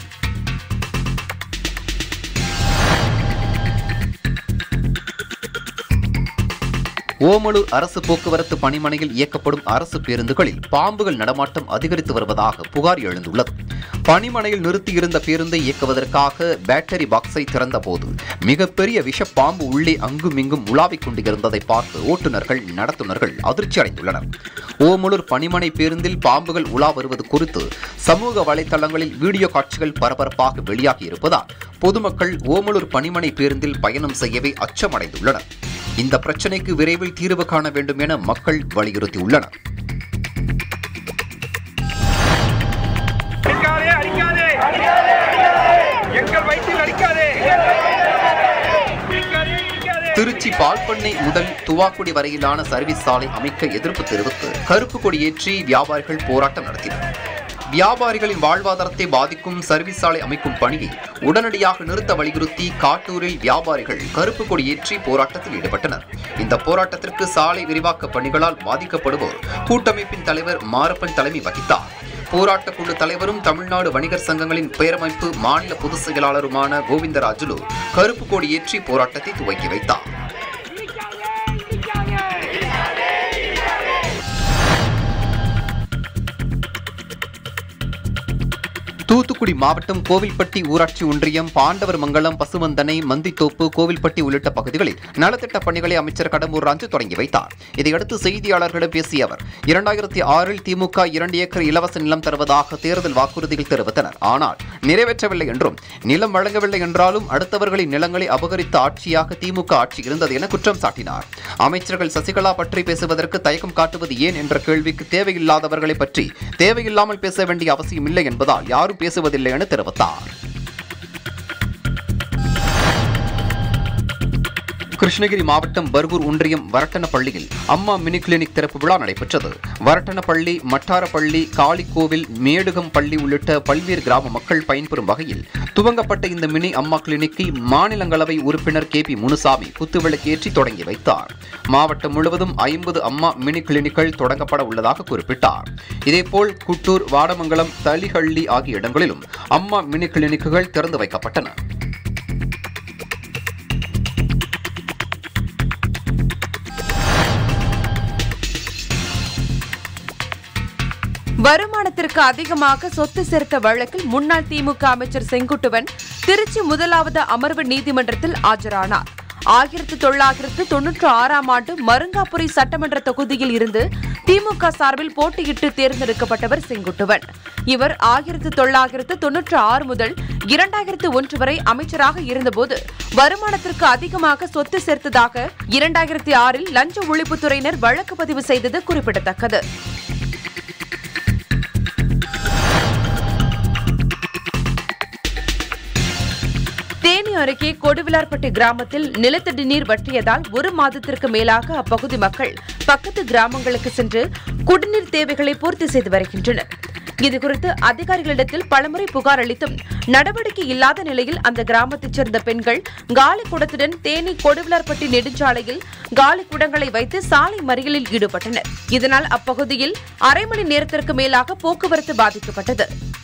ஓமலூர் அரசு போக்குவரத்து பணிமனையில் இயக்கப்படும் அரசு பேருந்துகளில் பாம்புகள் நடமாட்டம் அதிகரித்து வருவதாக புகார் எழுந்துள்ளது பணிமனையில் நிறுத்தியிருந்த பேருந்தை இயக்குவதற்காக பேட்டரி பாக்ஸை திறந்தபோது மிகப்பெரிய விஷப்பாம்பு உள்ளே அங்குமிங்கும் உலாவிக் கொண்டிருந்ததை பார்த்து ஓட்டுநர்கள் நடத்துனர்கள் அதிர்ச்சி அடைந்துள்ளனர் ஓமலூர் பணிமனை பேருந்தில் பாம்புகள் உலா வருவது குறித்து சமூக வலைதளங்களில் வீடியோ காட்சிகள் பரபரப்பாக வெளியாகி இருப்பதால் பொதுமக்கள் ஓமலூர் பணிமனை பேருந்தில் பயணம் செய்யவே அச்சமடைந்துள்ளனர் இந்த பிரச்சனைக்கு விரைவில் தீர்வு காண வேண்டும் என மக்கள் வலியுறுத்தியுள்ளனர் அடிக்காதே அடிக்காதே எங்கள் வயிற்றில் அடிக்காதே திருச்சி பால்பண்ணை முதல் துவாக்குடி வரையிலான சர்வீஸ் சாலை அமைக்க எதிர்ப்பு தெரிவித்து கருப்பு கொடி ஏற்றி வியாபாரிகள் போராட்டம் நடத்தினர் வியாபாரிகளின் வாழ்வாதாரத்தை பாதிக்கும் சர்வீஸ் சாலை அமைக்கும் பணியை உடனடியாக நிறுத்த வலியுறுத்தி காட்டூரில் வியாபாரிகள் கருப்பு கொடி ஏற்றி போராட்டத்தில் ஈடுபட்டனர் இந்த போராட்டத்திற்கு சாலை விரிவாக்க பணிகளால் பாதிக்கப்படுவோர் கூட்டமைப்பின் தலைவர் மாரப்பன் தலைமை வகித்தார் போராட்ட குழு தலைவரும் தமிழ்நாடு வணிகர் சங்கங்களின் பேரமைப்பு மாநில பொதுச் செயலாளருமான கோவிந்தராஜுலு கருப்பு கொடி ஏற்றி போராட்டத்தை துவக்கி வைத்தார் தூத்துக்குடி மாவட்டம் கோவில்பட்டி ஊராட்சி ஒன்றியம் பாண்டவர் மங்கலம் பசுவந்தனை மந்தித்தோப்பு கோவில்பட்டி உள்ளிட்ட பகுதிகளில் நலத்திட்ட பணிகளை அமைச்சர் கடம்பூர் ராஜு தொடங்கி வைத்தார் இதையடுத்து செய்தியாளர்களிடம் பேசிய அவர் இரண்டாயிரத்தி ஆறில் திமுக இரண்டு ஏக்கர் இலவச நிலம் தருவதாக தேர்தல் வாக்குறுதிகள் தெரிவித்தனர் ஆனால் நிறைவேற்றவில்லை என்றும் நிலம் வழங்கவில்லை என்றாலும் அடுத்தவர்களின் நிலங்களை அபகரித்த ஆட்சியாக திமுக ஆட்சி இருந்தது என குற்றம் சாட்டினார் அமைச்சர்கள் சசிகலா பற்றி பேசுவதற்கு தயக்கம் காட்டுவது ஏன் என்ற கேள்விக்கு தேவையில்லாதவர்களை பற்றி தேவையில்லாமல் பேச வேண்டிய அவசியம் இல்லை என்பதால் யாரும் பேசுவதில்லை என தெரிவித்தார் கிருஷ்ணகிரி மாவட்டம் பர்கூர் ஒன்றியம் வரட்டனப்பள்ளியில் அம்மா மினி கிளினிக் திறப்பு விழா நடைபெற்றது வரட்டனப்பள்ளி மட்டாரப்பள்ளி காளிக்கோவில் மேடுகம் பள்ளி உள்ளிட்ட பல்வேறு கிராம மக்கள் பயன்பெறும் வகையில் துவங்கப்பட்ட இந்த மினி அம்மா கிளினிக்கை மாநிலங்களவை உறுப்பினர் கே பி முனுசாமி குத்துவிளக்கேற்றி தொடங்கி வைத்தார் மாவட்டம் முழுவதும் ஐம்பது அம்மா மினி கிளினிக்கள் தொடங்கப்பட உள்ளதாக குறிப்பிட்டார் இதேபோல் குட்டூர் வாடமங்கலம் தலிஹள்ளி ஆகிய இடங்களிலும் அம்மா மினி கிளினிக்குகள் திறந்து வைக்கப்பட்டன வருமானத்திற்கு அதிகமாக சொத்து சேர்த்த வழக்கில் முன்னாள் திமுக அமைச்சர் செங்குட்டுவன் திருச்சி முதலாவது அமர்வு நீதிமன்றத்தில் ஆஜரானார் ஆயிரத்து தொள்ளாயிரத்து தொன்னூற்று ஆறாம் ஆண்டு மருங்காபுரி சட்டமன்ற தொகுதியில் இருந்து திமுக சார்பில் போட்டியிட்டு தேர்ந்தெடுக்கப்பட்டவர் செங்குட்டுவன் இவர் ஆயிரத்து தொள்ளாயிரத்து தொன்னூற்று ஆறு முதல் இரண்டாயிரத்து ஒன்று வரை அமைச்சராக இருந்தபோது வருமானத்திற்கு அதிகமாக சொத்து சேர்த்ததாக இரண்டாயிரத்தி ஆறில் லஞ்ச ஒழிப்புத்துறையினர் வழக்கு பதிவு செய்தது குறிப்பிடத்தக்கது தேனி அருகே கொடுவிலார்பட்டி கிராமத்தில் நிலத்தடி நீர் வற்றியதால் ஒரு மாதத்திற்கு மேலாக அப்பகுதி மக்கள் பக்கத்து கிராமங்களுக்கு சென்று குடிநீர் தேவைகளை பூர்த்தி செய்து வருகின்றனர் இதுகுறித்து அதிகாரிகளிடத்தில் பலமுறை புகார் அளித்தும் நடவடிக்கை இல்லாத நிலையில் அந்த கிராமத்தைச் சேர்ந்த பெண்கள் காலி குடத்துடன் தேனி கொடுவிலார்பட்டி நெடுஞ்சாலையில் காலி குடங்களை வைத்து சாலை மறியலில் ஈடுபட்டனர் இதனால் அப்பகுதியில் அரை மணி நேரத்திற்கு மேலாக போக்குவரத்து பாதிக்கப்பட்டது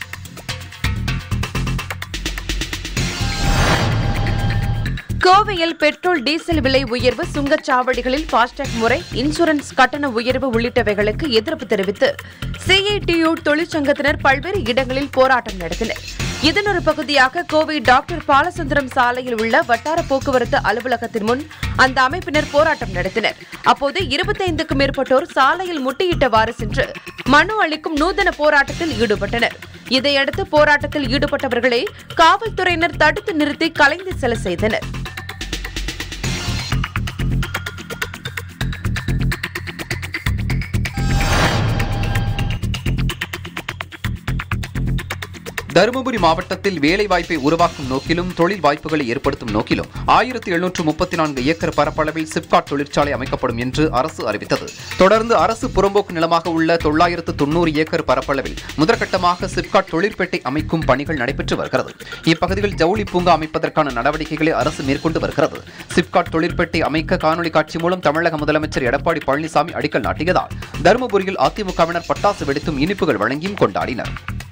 கோவையில் பெட்ரோல் டீசல் விலை உயர்வு சுங்கச்சாவடிகளில் ஃபாஸ்டாக் முறை இன்சூரன்ஸ் கட்டண உயர்வு உள்ளிட்டவைகளுக்கு எதிர்ப்பு தெரிவித்து சிஐடியு தொழிற்சங்கத்தினர் பல்வேறு இடங்களில் போராட்டம் நடத்தினர் இதன் ஒரு பகுதியாக கோவை டாக்டர் பாலசுந்தரம் சாலையில் உள்ள வட்டார போக்குவரத்து அலுவலகத்தின் முன் அந்த அமைப்பினர் போராட்டம் நடத்தினர் அப்போது இருபத்தைந்துக்கும் மேற்பட்டோர் சாலையில் முட்டியிட்டவாறு சென்று மனு அளிக்கும் நூதன போராட்டத்தில் ஈடுபட்டனர் இதையடுத்து போராட்டத்தில் ஈடுபட்டவர்களை காவல்துறையினர் தடுத்து நிறுத்தி கலைந்து செல்ல செய்தனர் தருமபுரி மாவட்டத்தில் வேலை வாய்ப்பை உருவாக்கும் நோக்கிலும் தொழில் வாய்ப்புகளை ஏற்படுத்தும் நோக்கிலும் ஆயிரத்தி எழுநூற்று முப்பத்தி நான்கு ஏக்கர் பரப்பளவில் சிப்காட் தொழிற்சாலை அமைக்கப்படும் என்று அரசு அறிவித்தது தொடர்ந்து அரசு புறம்போக்கு நிலமாக உள்ள தொள்ளாயிரத்து தொண்ணூறு ஏக்கர் பரப்பளவில் முதற்கட்டமாக சிப்காட் தொழிற்பேட்டை அமைக்கும் பணிகள் நடைபெற்று வருகிறது இப்பகுதியில் ஜவுளி பூங்கா அமைப்பதற்கான நடவடிக்கைகளை அரசு மேற்கொண்டு வருகிறது சிப்காட் தொழிற்பேட்டை அமைக்க காணொலி காட்சி மூலம் தமிழக முதலமைச்சர் எடப்பாடி பழனிசாமி அடிக்கல் நாட்டியதால் தருமபுரியில் அதிமுகவினர் பட்டாசு வெடித்தும் இனிப்புகள் வழங்கியும் கொண்டாடினர்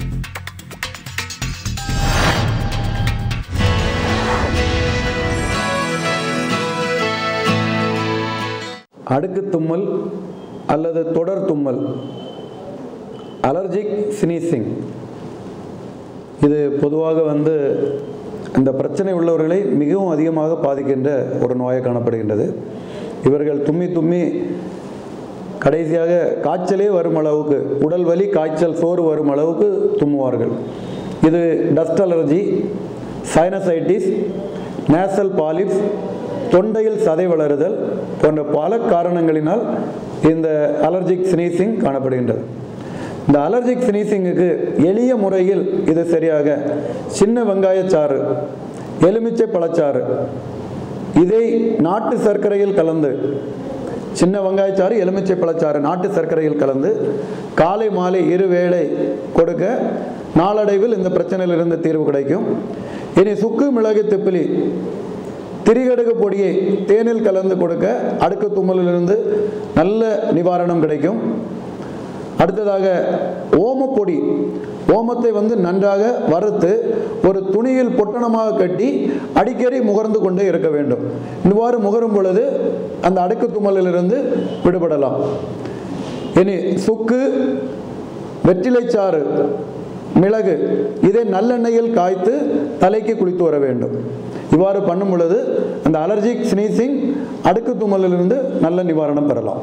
அடுக்கு தும்மல் அல்லது தொடர் தும்மல் அலர்ஜிக் ஸ்னீசிங் இது பொதுவாக வந்து இந்த பிரச்சனை உள்ளவர்களை மிகவும் அதிகமாக பாதிக்கின்ற ஒரு நோயாக காணப்படுகின்றது இவர்கள் தும்மி தும்மி கடைசியாக காய்ச்சலே வரும் அளவுக்கு உடல் வலி காய்ச்சல் சோறு வரும் அளவுக்கு தும்முவார்கள் இது dust allergy sinusitis nasal polyps தொண்டையில் சதை வளருதல் போன்ற பல காரணங்களினால் இந்த அலர்ஜிக் ஸ்னீசிங் காணப்படுகின்றது இந்த அலர்ஜிக் ஸ்னீசிங்குக்கு எளிய முறையில் இது சரியாக சின்ன வெங்காயச்சாறு எலுமிச்சை பழச்சாறு இதை நாட்டு சர்க்கரையில் கலந்து சின்ன வெங்காயச்சாறு எலுமிச்சை பழச்சாறு நாட்டு சர்க்கரையில் கலந்து காலை மாலை இரு வேளை கொடுக்க நாளடைவில் இந்த பிரச்சனையிலிருந்து தீர்வு கிடைக்கும் இனி சுக்கு மிளகு திப்பிலி திரிகடுகு பொடியை தேனில் கலந்து கொடுக்க அடுக்கு தும்மலிலிருந்து நல்ல நிவாரணம் கிடைக்கும் அடுத்ததாக ஓமப்பொடி ஓமத்தை வந்து நன்றாக வறுத்து ஒரு துணியில் பொட்டணமாக கட்டி அடிக்கடி முகர்ந்து கொண்டே இருக்க வேண்டும் இவ்வாறு முகரும் பொழுது அந்த அடுக்கு தும்மலிலிருந்து விடுபடலாம் இனி சுக்கு வெற்றிலைச்சாறு மிளகு இதை நல்லெண்ணெயில் காய்த்து தலைக்கு குளித்து வர வேண்டும் இவ்வாறு பண்ணும் பொழுது அந்த அலர்ஜிக் ஸ்னீசிங் அடுக்கு தும்மலிலிருந்து நல்ல நிவாரணம் பெறலாம்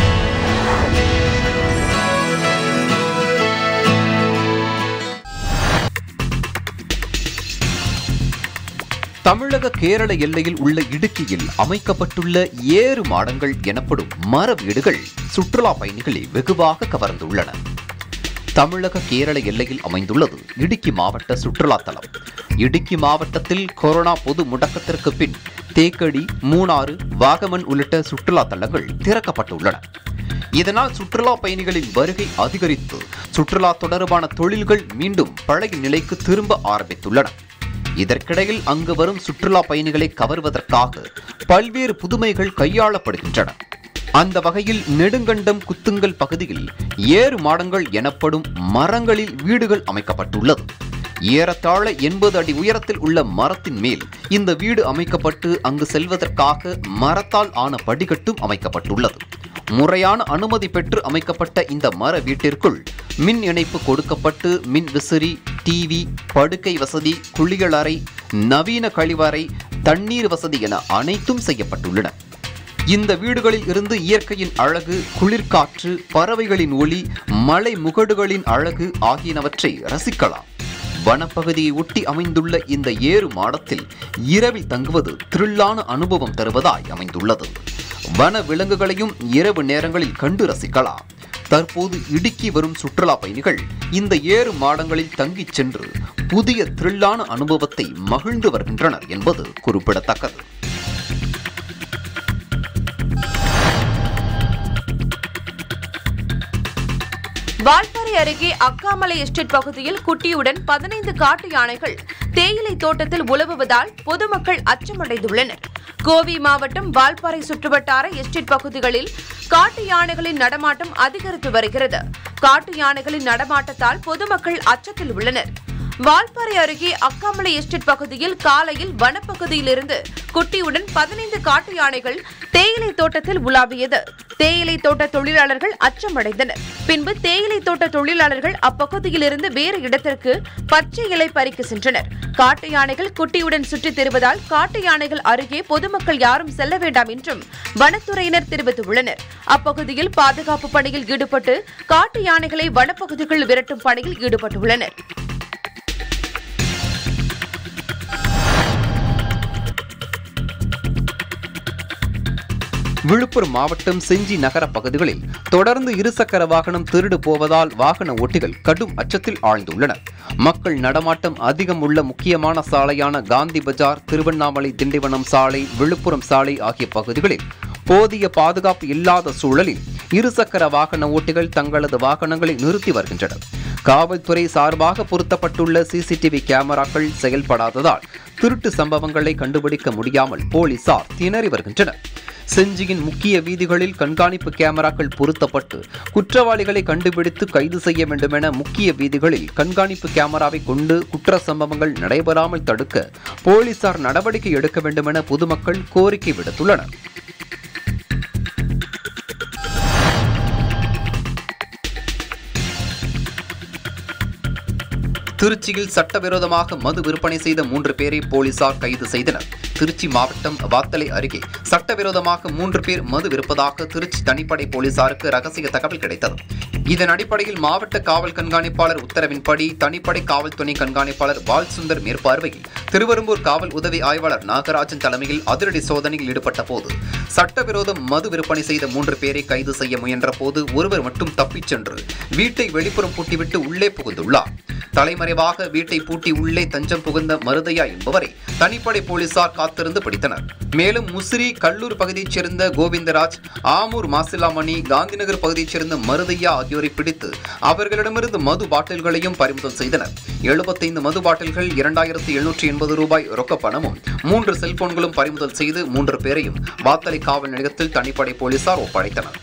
தமிழக கேரள எல்லையில் உள்ள இடுக்கியில் அமைக்கப்பட்டுள்ள ஏறு மாடங்கள் எனப்படும் மர வீடுகள் சுற்றுலா பயணிகளை வெகுவாக கவர்ந்துள்ளன தமிழக கேரள எல்லையில் அமைந்துள்ளது இடுக்கி மாவட்ட சுற்றுலா தலம் இடுக்கி மாவட்டத்தில் கொரோனா பொது முடக்கத்திற்கு பின் தேக்கடி மூணாறு வாகமன் உள்ளிட்ட சுற்றுலா தலங்கள் திறக்கப்பட்டுள்ளன இதனால் சுற்றுலா பயணிகளின் வருகை அதிகரித்து சுற்றுலா தொடர்பான தொழில்கள் மீண்டும் பழைய நிலைக்கு திரும்ப ஆரம்பித்துள்ளன இதற்கிடையில் அங்கு வரும் சுற்றுலா பயணிகளை கவர்வதற்காக பல்வேறு புதுமைகள் கையாளப்படுகின்றன அந்த வகையில் நெடுங்கண்டம் குத்துங்கல் பகுதியில் ஏறு மாடங்கள் எனப்படும் மரங்களில் வீடுகள் அமைக்கப்பட்டுள்ளது ஏறத்தாழ எண்பது அடி உயரத்தில் உள்ள மரத்தின் மேல் இந்த வீடு அமைக்கப்பட்டு அங்கு செல்வதற்காக மரத்தால் ஆன படிக்கட்டும் அமைக்கப்பட்டுள்ளது முறையான அனுமதி பெற்று அமைக்கப்பட்ட இந்த மர வீட்டிற்குள் மின் இணைப்பு கொடுக்கப்பட்டு மின் விசிறி டிவி படுக்கை வசதி குளியலறை நவீன கழிவறை தண்ணீர் வசதி என அனைத்தும் செய்யப்பட்டுள்ளன இந்த வீடுகளில் இருந்து இயற்கையின் அழகு குளிர்காற்று பறவைகளின் ஒளி மலை முகடுகளின் அழகு ஆகியனவற்றை ரசிக்கலாம் வனப்பகுதியை ஒட்டி அமைந்துள்ள இந்த ஏறு மாடத்தில் இரவில் தங்குவது த்ரில்லான அனுபவம் தருவதாய் அமைந்துள்ளது வன விலங்குகளையும் இரவு நேரங்களில் கண்டு ரசிக்கலாம் தற்போது இடுக்கி வரும் சுற்றுலா பயணிகள் இந்த ஏறு மாடங்களில் தங்கிச் சென்று புதிய த்ரில்லான அனுபவத்தை மகிழ்ந்து வருகின்றனர் என்பது குறிப்பிடத்தக்கது வால்பாறை அருகே அக்காமலை எஸ்டேட் பகுதியில் குட்டியுடன் பதினைந்து காட்டு யானைகள் தேயிலை தோட்டத்தில் உலவுவதால் பொதுமக்கள் அச்சமடைந்துள்ளனர் கோவை மாவட்டம் வால்பாறை சுற்றுவட்டார எஸ்டேட் பகுதிகளில் காட்டு யானைகளின் நடமாட்டம் அதிகரித்து வருகிறது காட்டு யானைகளின் நடமாட்டத்தால் பொதுமக்கள் அச்சத்தில் உள்ளனர் வால்பாறை அருகே அக்காமலை எஸ்டேட் பகுதியில் காலையில் வனப்பகுதியிலிருந்து குட்டியுடன் பதினைந்து காட்டு யானைகள் தேயிலை தோட்டத்தில் உலாவியது தேயிலை தோட்ட தொழிலாளர்கள் அச்சமடைந்தனர் பின்பு தேயிலை தோட்ட தொழிலாளர்கள் அப்பகுதியிலிருந்து வேறு இடத்திற்கு பச்சை இலை பறிக்க சென்றனர் காட்டு யானைகள் குட்டியுடன் சுற்றித் திரிவதால் காட்டு யானைகள் அருகே பொதுமக்கள் யாரும் செல்ல வேண்டாம் என்றும் வனத்துறையினர் தெரிவித்துள்ளனர் அப்பகுதியில் பாதுகாப்பு பணியில் ஈடுபட்டு காட்டு யானைகளை வனப்பகுதிக்குள் விரட்டும் பணியில் ஈடுபட்டுள்ளனர் விழுப்புரம் மாவட்டம் செஞ்சி நகர பகுதிகளில் தொடர்ந்து இருசக்கர வாகனம் திருடு போவதால் வாகன ஓட்டிகள் கடும் அச்சத்தில் ஆழ்ந்துள்ளனர் மக்கள் நடமாட்டம் அதிகம் உள்ள முக்கியமான சாலையான காந்தி பஜார் திருவண்ணாமலை திண்டிவனம் சாலை விழுப்புரம் சாலை ஆகிய பகுதிகளில் போதிய பாதுகாப்பு இல்லாத சூழலில் இருசக்கர வாகன ஓட்டிகள் தங்களது வாகனங்களை நிறுத்தி வருகின்றனர் காவல்துறை சார்பாக பொருத்தப்பட்டுள்ள சிசிடிவி கேமராக்கள் செயல்படாததால் திருட்டு சம்பவங்களை கண்டுபிடிக்க முடியாமல் போலீசார் திணறி வருகின்றனர் செஞ்சியின் முக்கிய வீதிகளில் கண்காணிப்பு கேமராக்கள் பொருத்தப்பட்டு குற்றவாளிகளை கண்டுபிடித்து கைது செய்ய வேண்டுமென முக்கிய வீதிகளில் கண்காணிப்பு கேமராவை கொண்டு குற்ற சம்பவங்கள் நடைபெறாமல் தடுக்க போலீசார் நடவடிக்கை எடுக்க வேண்டுமென பொதுமக்கள் கோரிக்கை விடுத்துள்ளனர் திருச்சியில் சட்டவிரோதமாக மது விற்பனை செய்த மூன்று பேரை போலீசார் கைது செய்தனர் திருச்சி மாவட்டம் வாத்தலை அருகே சட்டவிரோதமாக மூன்று பேர் மது விற்பதாக திருச்சி தனிப்படை போலீசாருக்கு ரகசிய தகவல் கிடைத்தது இதன் அடிப்படையில் மாவட்ட காவல் கண்காணிப்பாளர் உத்தரவின்படி தனிப்படை காவல் துணை கண்காணிப்பாளர் பால் சுந்தர் மேற்பார்வையில் திருவெரும்பூர் காவல் உதவி ஆய்வாளர் நாகராஜன் தலைமையில் அதிரடி சோதனையில் ஈடுபட்ட போது சட்டவிரோத மது விற்பனை செய்த மூன்று பேரை கைது செய்ய முயன்ற போது ஒருவர் மட்டும் தப்பிச் சென்று வீட்டை வெளிப்புறம் பூட்டிவிட்டு உள்ளே புகுந்துள்ளார் தலைமறைவாக வீட்டை பூட்டி உள்ளே தஞ்சம் புகுந்த மருதையா என்பவரை தனிப்படை போலீசார் காத்திருந்து பிடித்தனர் மேலும் முசிறி கல்லூர் பகுதியைச் சேர்ந்த கோவிந்தராஜ் ஆமூர் மாசிலாமணி காந்திநகர் பகுதியைச் சேர்ந்த மருதையா ஆகியோரை பிடித்து அவர்களிடமிருந்து மது பாட்டில்களையும் பறிமுதல் செய்தனர் எழுபத்தைந்து மது பாட்டில்கள் இரண்டாயிரத்தி எழுநூற்றி எண்பது ரூபாய் ரொக்க பணமும் மூன்று செல்போன்களும் பறிமுதல் செய்து மூன்று பேரையும் வாத்தலை காவல் நிலையத்தில் தனிப்படை போலீசார் ஒப்படைத்தனர்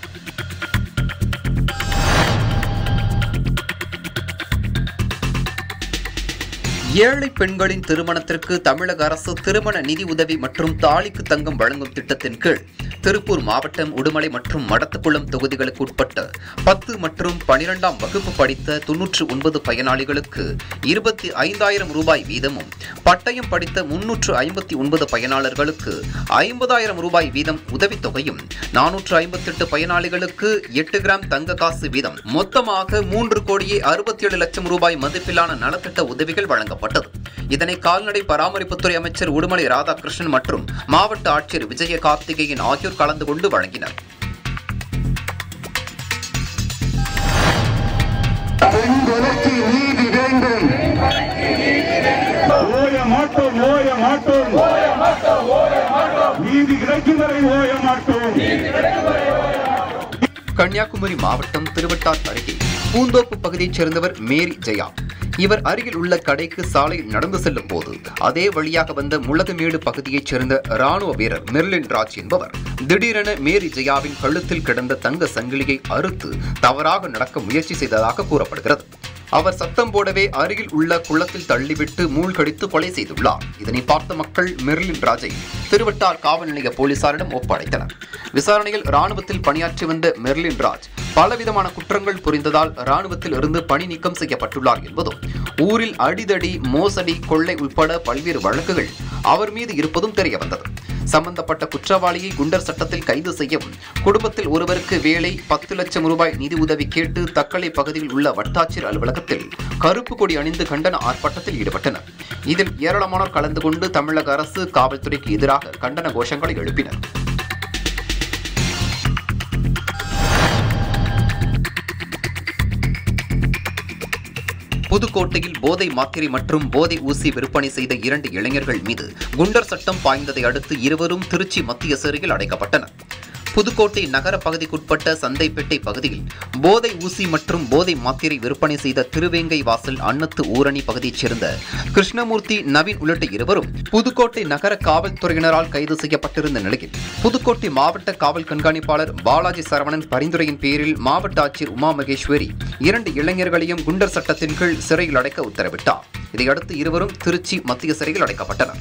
ஏழை பெண்களின் திருமணத்திற்கு தமிழக அரசு திருமண நிதி உதவி மற்றும் தாலிக்கு தங்கம் வழங்கும் திட்டத்தின் கீழ் திருப்பூர் மாவட்டம் உடுமலை மற்றும் மடத்துக்குளம் தொகுதிகளுக்கு உட்பட்ட பத்து மற்றும் பனிரெண்டாம் வகுப்பு படித்த தொன்னூற்று ஒன்பது பயனாளிகளுக்கு இருபத்தி ஐந்தாயிரம் ரூபாய் வீதமும் பட்டயம் படித்த முன்னூற்று ஐம்பத்தி ஒன்பது பயனாளர்களுக்கு ஐம்பதாயிரம் ரூபாய் வீதம் உதவித்தொகையும் நானூற்று ஐம்பத்தெட்டு பயனாளிகளுக்கு எட்டு கிராம் தங்க காசு வீதம் மொத்தமாக மூன்று கோடியே அறுபத்தி ஏழு லட்சம் ரூபாய் மதிப்பிலான நலத்திட்ட உதவிகள் வழங்கப்பட்டது இதனை கால்நடை பராமரிப்புத்துறை அமைச்சர் உடுமலை ராதாகிருஷ்ணன் மற்றும் மாவட்ட ஆட்சியர் விஜய கார்த்திகேயன் ஆகியோர் கலந்து கொண்டு வழங்கினர் பெண்களுக்கு நீதி வேண்டும் ஓய மாட்டோம் ஓய மாட்டோம் நீதி கிடைக்கும் வரை ஓய மாட்டோம் கன்னியாகுமரி மாவட்டம் திருவட்டார் அருகே பூந்தோப்பு பகுதியைச் சேர்ந்தவர் மேரி ஜெயா இவர் அருகில் உள்ள கடைக்கு சாலையில் நடந்து செல்லும் போது அதே வழியாக வந்த முளகுமேடு பகுதியைச் சேர்ந்த ராணுவ வீரர் மெர்லின் ராஜ் என்பவர் திடீரென மேரி ஜெயாவின் கழுத்தில் கிடந்த தங்க சங்கிலியை அறுத்து தவறாக நடக்க முயற்சி செய்ததாக கூறப்படுகிறது அவர் சத்தம் போடவே அருகில் உள்ள குளத்தில் தள்ளிவிட்டு மூழ்கடித்து கொலை செய்துள்ளார் இதனை பார்த்த மக்கள் மெர்லின் ராஜை திருவட்டார் காவல் நிலைய போலீசாரிடம் ஒப்படைத்தனர் விசாரணையில் ராணுவத்தில் பணியாற்றி வந்த மெர்லின் ராஜ் பலவிதமான குற்றங்கள் புரிந்ததால் ராணுவத்தில் இருந்து பணி நீக்கம் செய்யப்பட்டுள்ளார் என்பதும் ஊரில் அடிதடி மோசடி கொள்ளை உட்பட பல்வேறு வழக்குகள் அவர் மீது இருப்பதும் தெரிய வந்தது சம்பந்தப்பட்ட குற்றவாளியை குண்டர் சட்டத்தில் கைது செய்யவும் குடும்பத்தில் ஒருவருக்கு வேலை பத்து லட்சம் ரூபாய் நிதி உதவி கேட்டு தக்கலை பகுதியில் உள்ள வட்டாட்சியர் அலுவலகத்தில் கருப்பு கொடி அணிந்து கண்டன ஆர்ப்பாட்டத்தில் ஈடுபட்டனர் இதில் ஏராளமானோர் கலந்து கொண்டு தமிழக அரசு காவல்துறைக்கு எதிராக கண்டன கோஷங்களை எழுப்பினர் புதுக்கோட்டையில் போதை மாத்திரை மற்றும் போதை ஊசி விற்பனை செய்த இரண்டு இளைஞர்கள் மீது குண்டர் சட்டம் பாய்ந்ததை அடுத்து இருவரும் திருச்சி மத்திய சிறையில் அடைக்கப்பட்டனர் புதுக்கோட்டை நகர பகுதிக்குட்பட்ட சந்தைப்பேட்டை பகுதியில் போதை ஊசி மற்றும் போதை மாத்திரை விற்பனை செய்த திருவேங்கை வாசல் அன்னத்து ஊரணி பகுதியைச் சேர்ந்த கிருஷ்ணமூர்த்தி நவீன் உள்ளிட்ட இருவரும் புதுக்கோட்டை நகர காவல்துறையினரால் கைது செய்யப்பட்டிருந்த நிலையில் புதுக்கோட்டை மாவட்ட காவல் கண்காணிப்பாளர் பாலாஜி சரவணன் பரிந்துரையின் பேரில் மாவட்ட ஆட்சியர் உமா மகேஸ்வரி இரண்டு இளைஞர்களையும் குண்டர் சட்டத்தின் கீழ் சிறையில் அடைக்க உத்தரவிட்டார் இதையடுத்து இருவரும் திருச்சி மத்திய சிறையில் அடைக்கப்பட்டனர்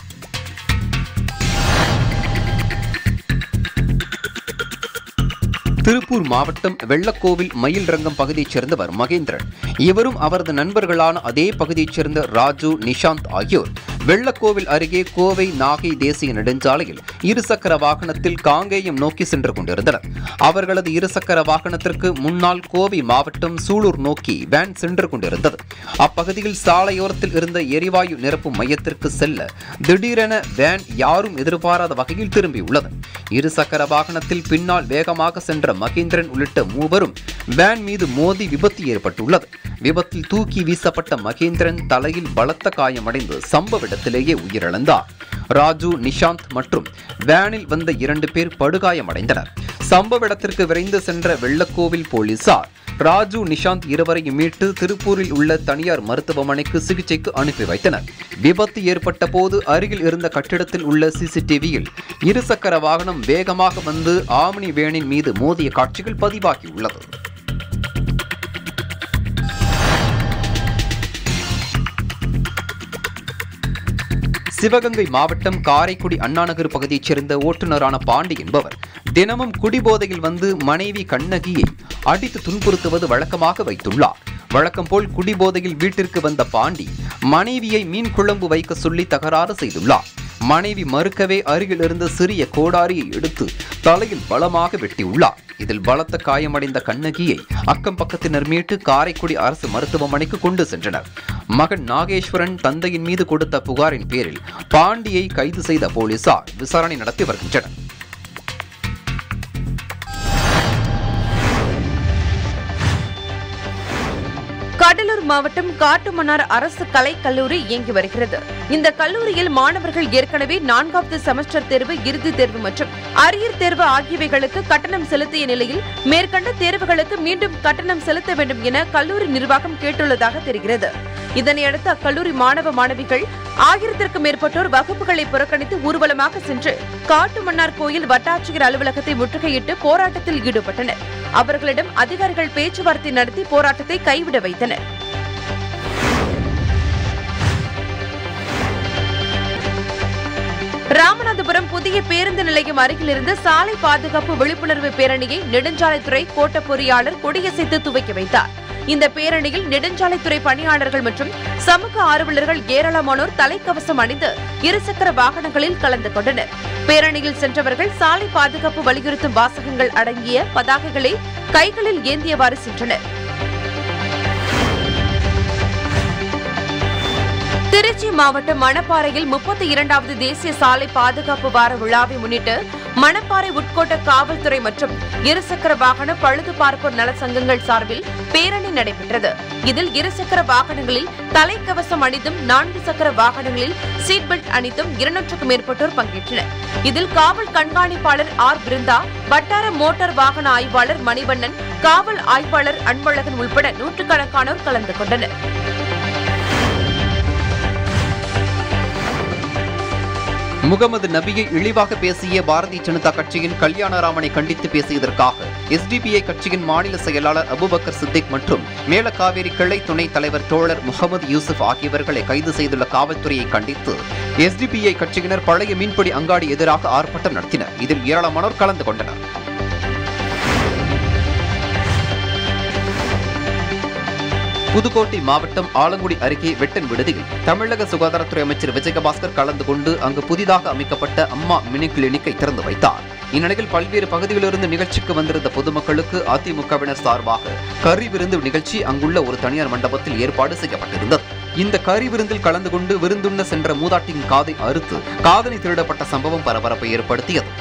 திருப்பூர் மாவட்டம் வெள்ளக்கோவில் மயில் ரங்கம் பகுதியைச் சேர்ந்தவர் மகேந்திரன் இவரும் அவரது நண்பர்களான அதே பகுதியைச் சேர்ந்த ராஜு நிஷாந்த் ஆகியோர் வெள்ளக்கோவில் அருகே கோவை நாகை தேசிய நெடுஞ்சாலையில் இருசக்கர வாகனத்தில் காங்கேயம் நோக்கி சென்று கொண்டிருந்தனர் அவர்களது இருசக்கர வாகனத்திற்கு முன்னால் கோவை மாவட்டம் சூலூர் நோக்கி வேன் சென்று கொண்டிருந்தது அப்பகுதியில் சாலையோரத்தில் இருந்த எரிவாயு நிரப்பும் மையத்திற்கு செல்ல திடீரென வேன் யாரும் எதிர்பாராத வகையில் திரும்பியுள்ளது இருசக்கர வாகனத்தில் பின்னால் வேகமாக சென்ற மகேந்திரன் உள்ளிட்ட மூவரும் வேன் மீது மோதி விபத்து ஏற்பட்டுள்ளது விபத்தில் தூக்கி வீசப்பட்ட மகேந்திரன் தலையில் பலத்த காயமடைந்து சம்பவ இடத்திலேயே உயிரிழந்தார் ராஜு நிஷாந்த் மற்றும் வேனில் வந்த இரண்டு பேர் படுகாயமடைந்தனர் சம்பவ இடத்திற்கு விரைந்து சென்ற வெள்ளக்கோவில் போலீசார் ராஜு நிஷாந்த் இருவரையும் மீட்டு திருப்பூரில் உள்ள தனியார் மருத்துவமனைக்கு சிகிச்சைக்கு அனுப்பி வைத்தனர் விபத்து ஏற்பட்ட போது அருகில் இருந்த கட்டிடத்தில் உள்ள சிசிடிவியில் இருசக்கர வாகனம் வேகமாக வந்து ஆம்னி வேனின் மீது மோதிய காட்சிகள் பதிவாகியுள்ளது சிவகங்கை மாவட்டம் காரைக்குடி அண்ணாநகர் பகுதியைச் சேர்ந்த ஓட்டுநரான பாண்டி என்பவர் தினமும் குடிபோதையில் வந்து மனைவி கண்ணகியை அடித்து துன்புறுத்துவது வழக்கமாக வைத்துள்ளார் வழக்கம் போல் குடிபோதையில் வீட்டிற்கு வந்த பாண்டி மனைவியை மீன் குழம்பு வைக்க சொல்லி தகராறு செய்துள்ளார் மனைவி மறுக்கவே அருகில் இருந்த சிறிய கோடாரியை எடுத்து தலையில் பலமாக வெட்டியுள்ளார் இதில் பலத்த காயமடைந்த கண்ணகியை அக்கம் பக்கத்தினர் மீட்டு காரைக்குடி அரசு மருத்துவமனைக்கு கொண்டு சென்றனர் மகன் நாகேஸ்வரன் தந்தையின் மீது கொடுத்த புகாரின் பேரில் பாண்டியை கைது செய்த போலீசார் விசாரணை நடத்தி வருகின்றனர் கடலூர் மாவட்டம் காட்டுமன்னார் அரசு கலை கல்லூரி இயங்கி வருகிறது இந்த கல்லூரியில் மாணவர்கள் ஏற்கனவே நான்காவது செமஸ்டர் தேர்வு இறுதித் தேர்வு மற்றும் அரியர் தேர்வு ஆகியவைகளுக்கு கட்டணம் செலுத்திய நிலையில் மேற்கண்ட தேர்வுகளுக்கு மீண்டும் கட்டணம் செலுத்த வேண்டும் என கல்லூரி நிர்வாகம் கேட்டுள்ளதாக தெரிகிறது இதனையடுத்து அக்கல்லூரி மாணவ மாணவிகள் ஆயிரத்திற்கும் மேற்பட்டோர் வகுப்புகளை புறக்கணித்து ஊர்வலமாக சென்று காட்டுமன்னார் கோயில் வட்டாட்சியர் அலுவலகத்தை முற்றுகையிட்டு போராட்டத்தில் ஈடுபட்டனர் அவர்களிடம் அதிகாரிகள் பேச்சுவார்த்தை நடத்தி போராட்டத்தை கைவிட வைத்தனர் ராமநாதபுரம் புதிய பேருந்து நிலையம் அருகில் இருந்து சாலை பாதுகாப்பு விழிப்புணர்வு பேரணியை நெடுஞ்சாலைத்துறை கோட்ட பொறியாளர் கொடியசைத்து துவக்கி வைத்தார் இந்த பேரணியில் நெடுஞ்சாலைத்துறை பணியாளர்கள் மற்றும் சமூக ஆர்வலர்கள் ஏராளமானோர் தலைக்கவசம் அணிந்து இருசக்கர வாகனங்களில் கலந்து கொண்டனர் பேரணியில் சென்றவர்கள் சாலை பாதுகாப்பு வலியுறுத்தும் வாசகங்கள் அடங்கிய பதாகைகளை கைகளில் ஏந்தியவாறு சென்றனர் திருச்சி மாவட்டம் மணப்பாறையில் முப்பத்தி இரண்டாவது தேசிய சாலை பாதுகாப்பு வார விழாவை முன்னிட்டு மணப்பாறை உட்கோட்ட காவல்துறை மற்றும் இருசக்கர வாகன பழுது பார்ப்போர் நல சங்கங்கள் சார்பில் பேரணி நடைபெற்றது இதில் இருசக்கர வாகனங்களில் தலைக்கவசம் அணிந்தும் நான்கு சக்கர வாகனங்களில் சீட் பெல்ட் அணிந்தும் இருநூற்றுக்கும் மேற்பட்டோர் பங்கேற்றனர் இதில் காவல் கண்காணிப்பாளர் ஆர் பிருந்தா வட்டார மோட்டார் வாகன ஆய்வாளர் மணிவண்ணன் காவல் ஆய்வாளர் அன்பழகன் உள்பட நூற்றுக்கணக்கானோர் கலந்து கொண்டனர் முகமது நபியை இழிவாக பேசிய பாரதிய ஜனதா கட்சியின் கல்யாணராமனை கண்டித்து பேசியதற்காக எஸ்டிபிஐ கட்சியின் மாநில செயலாளர் அபுபக்கர் சித்திக் மற்றும் மேலக்காவேரி கிளை துணைத் தலைவர் தோழர் முகமது யூசுப் ஆகியவர்களை கைது செய்துள்ள காவல்துறையை கண்டித்து எஸ்டிபிஐ கட்சியினர் பழைய மீன்பிடி அங்காடி எதிராக ஆர்ப்பாட்டம் நடத்தினர் இதில் ஏராளமானோர் கலந்து கொண்டனர் புதுக்கோட்டை மாவட்டம் ஆலங்குடி அருகே வெட்டன் விடுதியில் தமிழக சுகாதாரத்துறை அமைச்சர் விஜயபாஸ்கர் கலந்து கொண்டு அங்கு புதிதாக அமைக்கப்பட்ட அம்மா மினி கிளினிக்கை திறந்து வைத்தார் இந்நிலையில் பல்வேறு பகுதிகளிலிருந்து நிகழ்ச்சிக்கு வந்திருந்த பொதுமக்களுக்கு அதிமுகவினர் சார்பாக கறி விருந்து நிகழ்ச்சி அங்குள்ள ஒரு தனியார் மண்டபத்தில் ஏற்பாடு செய்யப்பட்டிருந்தது இந்த கறி விருந்தில் கலந்து கொண்டு விருந்துண்ண சென்ற மூதாட்டியின் காதை அறுத்து காதணி திருடப்பட்ட சம்பவம் பரபரப்பை ஏற்படுத்தியது